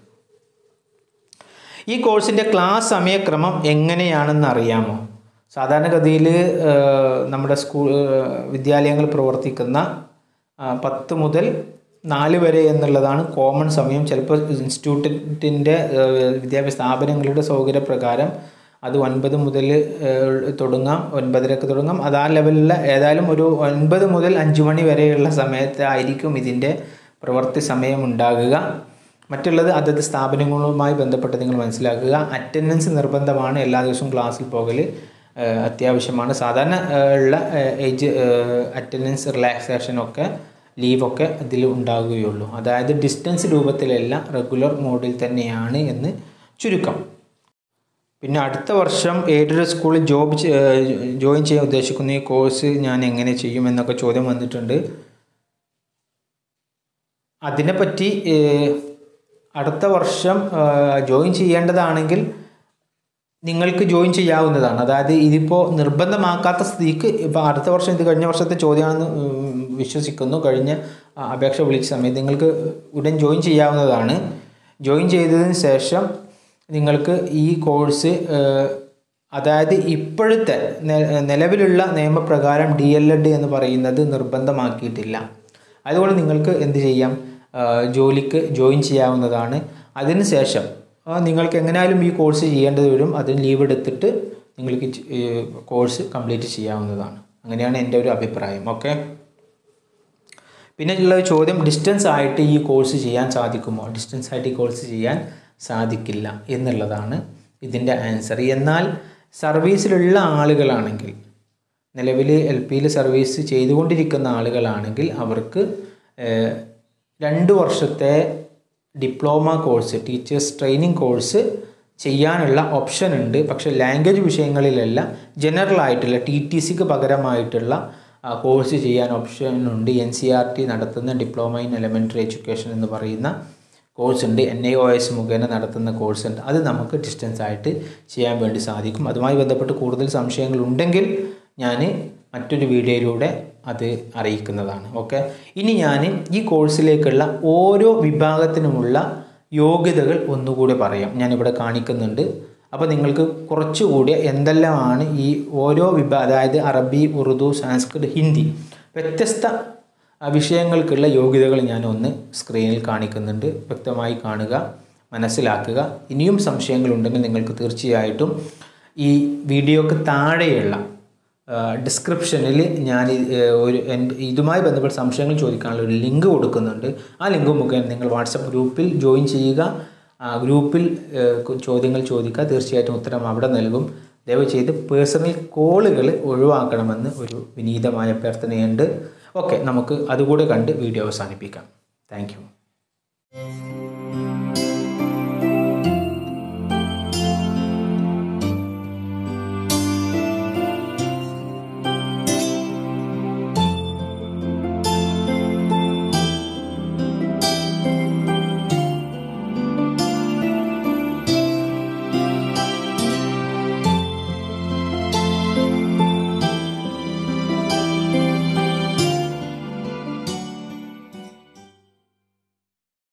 ഈ കോഴ്സിൻ്റെ ക്ലാസ് സമയക്രമം എങ്ങനെയാണെന്ന് അറിയാമോ സാധാരണഗതിയിൽ നമ്മുടെ സ്കൂൾ വിദ്യാലയങ്ങൾ പ്രവർത്തിക്കുന്ന ആ, പത്ത് മുതൽ നാല് വരെ എന്നുള്ളതാണ് കോമൺ സമയം ചിലപ്പോൾ ഇൻസ്റ്റിറ്റ്യൂട്ടിൻ്റെ വിദ്യാഭ്യാസ സ്ഥാപനങ്ങളുടെ സൗകര്യപ്രകാരം അത് ഒൻപത് മുതൽ ഏഹ്, തുടങ്ങാം ഒൻപതരക്ക് തുടങ്ങാം അത് ആ ലെവലിലുള്ള ഏതായാലും ഒരു ഒൻപത് മുതൽ അഞ്ച് മണി വരെയുള്ള സമയത്തായിരിക്കും ഇതിൻ്റെ പ്രവൃത്തി സമയം ഉണ്ടാകുക മറ്റുള്ളത് അതത് സ്ഥാപനങ്ങളുമായി ബന്ധപ്പെട്ട് നിങ്ങൾ മനസ്സിലാക്കുക അറ്റൻഡൻസ് നിർബന്ധമാണ് എല്ലാ ദിവസവും ക്ലാസ്സിൽ പോകൽ ഏഹ്, അത്യാവശ്യമാണ് സാധാരണ ഏഹ്, ഉള്ള ഏജ് അറ്റൻഡൻസ് റിലാക്സേഷനൊക്കെ ലീവൊക്കെ അതിൽ ഉണ്ടാകുകയുള്ളൂ അതായത് ഡിസ്റ്റൻസ് രൂപത്തിലല്ല റെഗുലർ മോഡിൽ തന്നെയാണ് എന്ന് ചുരുക്കം പിന്നെ അടുത്ത വർഷം എയ്ഡഡ് സ്കൂളിൽ ജോബ് ചെ- ഏഹ് ജോയിൻ ചെയ്യാൻ ഉദ്ദേശിക്കുന്ന ഈ കോഴ്സ് ഞാൻ എങ്ങനെ ചെയ്യും എന്നൊക്കെ ചോദ്യം വന്നിട്ടുണ്ട് അതിനെപ്പറ്റി ഏഹ്, അടുത്ത വർഷം ഏഹ്, ജോയിൻ ചെയ്യേണ്ടതാണെങ്കിൽ നിങ്ങൾക്ക് ജോയിൻ ചെയ്യാവുന്നതാണ് അതായത് ഇതിപ്പോൾ നിർബന്ധമാക്കാത്ത സ്ഥിതിക്ക് ഇപ്പോൾ അടുത്ത വർഷം ഇത് കഴിഞ്ഞ വർഷത്തെ ചോദ്യമാണെന്ന് ഉം, വിശ്വസിക്കുന്നു കഴിഞ്ഞ ആ, അപേക്ഷ വിളിച്ച സമയത്ത് നിങ്ങൾക്ക് ഉടൻ ജോയിൻ ചെയ്യാവുന്നതാണ് ജോയിൻ ചെയ്തതിന് ശേഷം നിങ്ങൾക്ക് ഈ കോഴ്സ് ഏഹ്, അതായത് ഇപ്പോഴത്തെ നെ- നിലവിലുള്ള നിയമപ്രകാരം ഡി എൽ എഡ് എന്ന് പറയുന്നത് നിർബന്ധമാക്കിയിട്ടില്ല അതുകൊണ്ട് നിങ്ങൾക്ക് എന്ത് ചെയ്യാം ആ, ജോലിക്ക് ജോയിൻ ചെയ്യാവുന്നതാണ് അതിനുശേഷം ആ, നിങ്ങൾക്ക് എങ്ങനെയാലും ഈ കോഴ്സ് ചെയ്യേണ്ടത് വരും അതിന് ലീവ് എടുത്തിട്ട് നിങ്ങൾക്ക് ചെ- ഈ കോഴ്സ് കംപ്ലീറ്റ് ചെയ്യാവുന്നതാണ് അങ്ങനെയാണ് എൻ്റെ ഒരു അഭിപ്രായം ഓക്കെ പിന്നെ ഉള്ള ഒരു ചോദ്യം ഡിസ്റ്റൻസ് ആയിട്ട് ഈ കോഴ്സ് ചെയ്യാൻ സാധിക്കുമോ ഡിസ്റ്റൻസ് ആയിട്ട് ഈ കോഴ്സ് ചെയ്യാൻ സാധിക്കില്ല എന്നുള്ളതാണ് ഇതിൻ്റെ ആൻസർ എന്നാൽ സർവീസിലുള്ള ആളുകളാണെങ്കിൽ നിലവിൽ എൽ പിയിൽ സർവീസ് ചെയ്തുകൊണ്ടിരിക്കുന്ന ആളുകളാണെങ്കിൽ അവർക്ക് ഏഹ്, രണ്ട് വർഷത്തെ diploma course teachers training course ചെയ്യാനുള്ള ഓപ്ഷൻ ഉണ്ട് പക്ഷേ ലാംഗ്വേജ് വിഷയങ്ങളിലല്ല ജനറൽ ആയിട്ടുള്ള ടി ടി സിക്ക് പകരമായിട്ടുള്ള ആ, കോഴ്സ് ചെയ്യാൻ ഓപ്ഷൻ ഉണ്ട് എൻ സി ആർ ടി നടത്തുന്ന ഡിപ്ലോമ ഇൻ എലമെൻ്ററി എഡ്യൂക്കേഷൻ എന്ന് പറയുന്ന കോഴ്സ് ഉണ്ട് എൻ ഐ ഒ എസ് മുഖേന നടത്തുന്ന കോഴ്സ് ഉണ്ട് അത് നമുക്ക് ഡിസ്റ്റൻസ് ആയിട്ട് ചെയ്യാൻ വേണ്ടി സാധിക്കും അതുമായി ബന്ധപ്പെട്ട് കൂടുതൽ സംശയങ്ങൾ ഉണ്ടെങ്കിൽ ഞാൻ മറ്റൊരു വീഡിയോയിലൂടെ അത് അറിയിക്കുന്നതാണ് ഓക്കെ ഇനി ഞാൻ ഈ കോഴ്സിലേക്കുള്ള ഓരോ വിഭാഗത്തിനുമുള്ള യോഗ്യതകൾ ഒന്നുകൂടി പറയാം ഞാനിവിടെ കാണിക്കുന്നുണ്ട് അപ്പോൾ നിങ്ങൾക്ക് കുറച്ചുകൂടി എന്തെല്ലാമാണ് ഈ ഓരോ വിഭാഗം അതായത് അറബി ഉറുദു സംസ്കൃത് ഹിന്ദി വ്യത്യസ്ത ആ വിഷയങ്ങൾക്കുള്ള യോഗ്യതകൾ ഞാൻ ഒന്ന് സ്ക്രീനിൽ കാണിക്കുന്നുണ്ട് വ്യക്തമായി കാണുക മനസ്സിലാക്കുക ഇനിയും സംശയങ്ങളുണ്ടെങ്കിൽ നിങ്ങൾക്ക് തീർച്ചയായിട്ടും ഈ വീഡിയോക്ക് താഴെയുള്ള ഡിസ്ക്രിപ്ഷനിൽ ഞാൻ ഈ, ഏഹ്, ഒരു എൻ്റെ ഇതുമായി ബന്ധപ്പെട്ട സംശയങ്ങൾ ചോദിക്കാനുള്ള ഒരു ലിങ്ക് കൊടുക്കുന്നുണ്ട് ആ ലിങ്ക് മുഖേന നിങ്ങൾ വാട്സപ്പ് ഗ്രൂപ്പിൽ ജോയിൻ ചെയ്യുക ആ ഗ്രൂപ്പിൽ ഏഹ്, ചോദ്യങ്ങൾ ചോദിക്കുക തീർച്ചയായിട്ടും ഉത്തരം അവിടെ നൽകും ദയവ് ചെയ്ത് പേഴ്സണൽ കോളുകൾ ഒഴിവാക്കണമെന്ന് ഒരു വിനീതമായ അഭ്യർത്ഥനയുണ്ട് ഓക്കെ നമുക്ക് അതുകൂടെ കണ്ട് വീഡിയോ അവസാനിപ്പിക്കാം താങ്ക്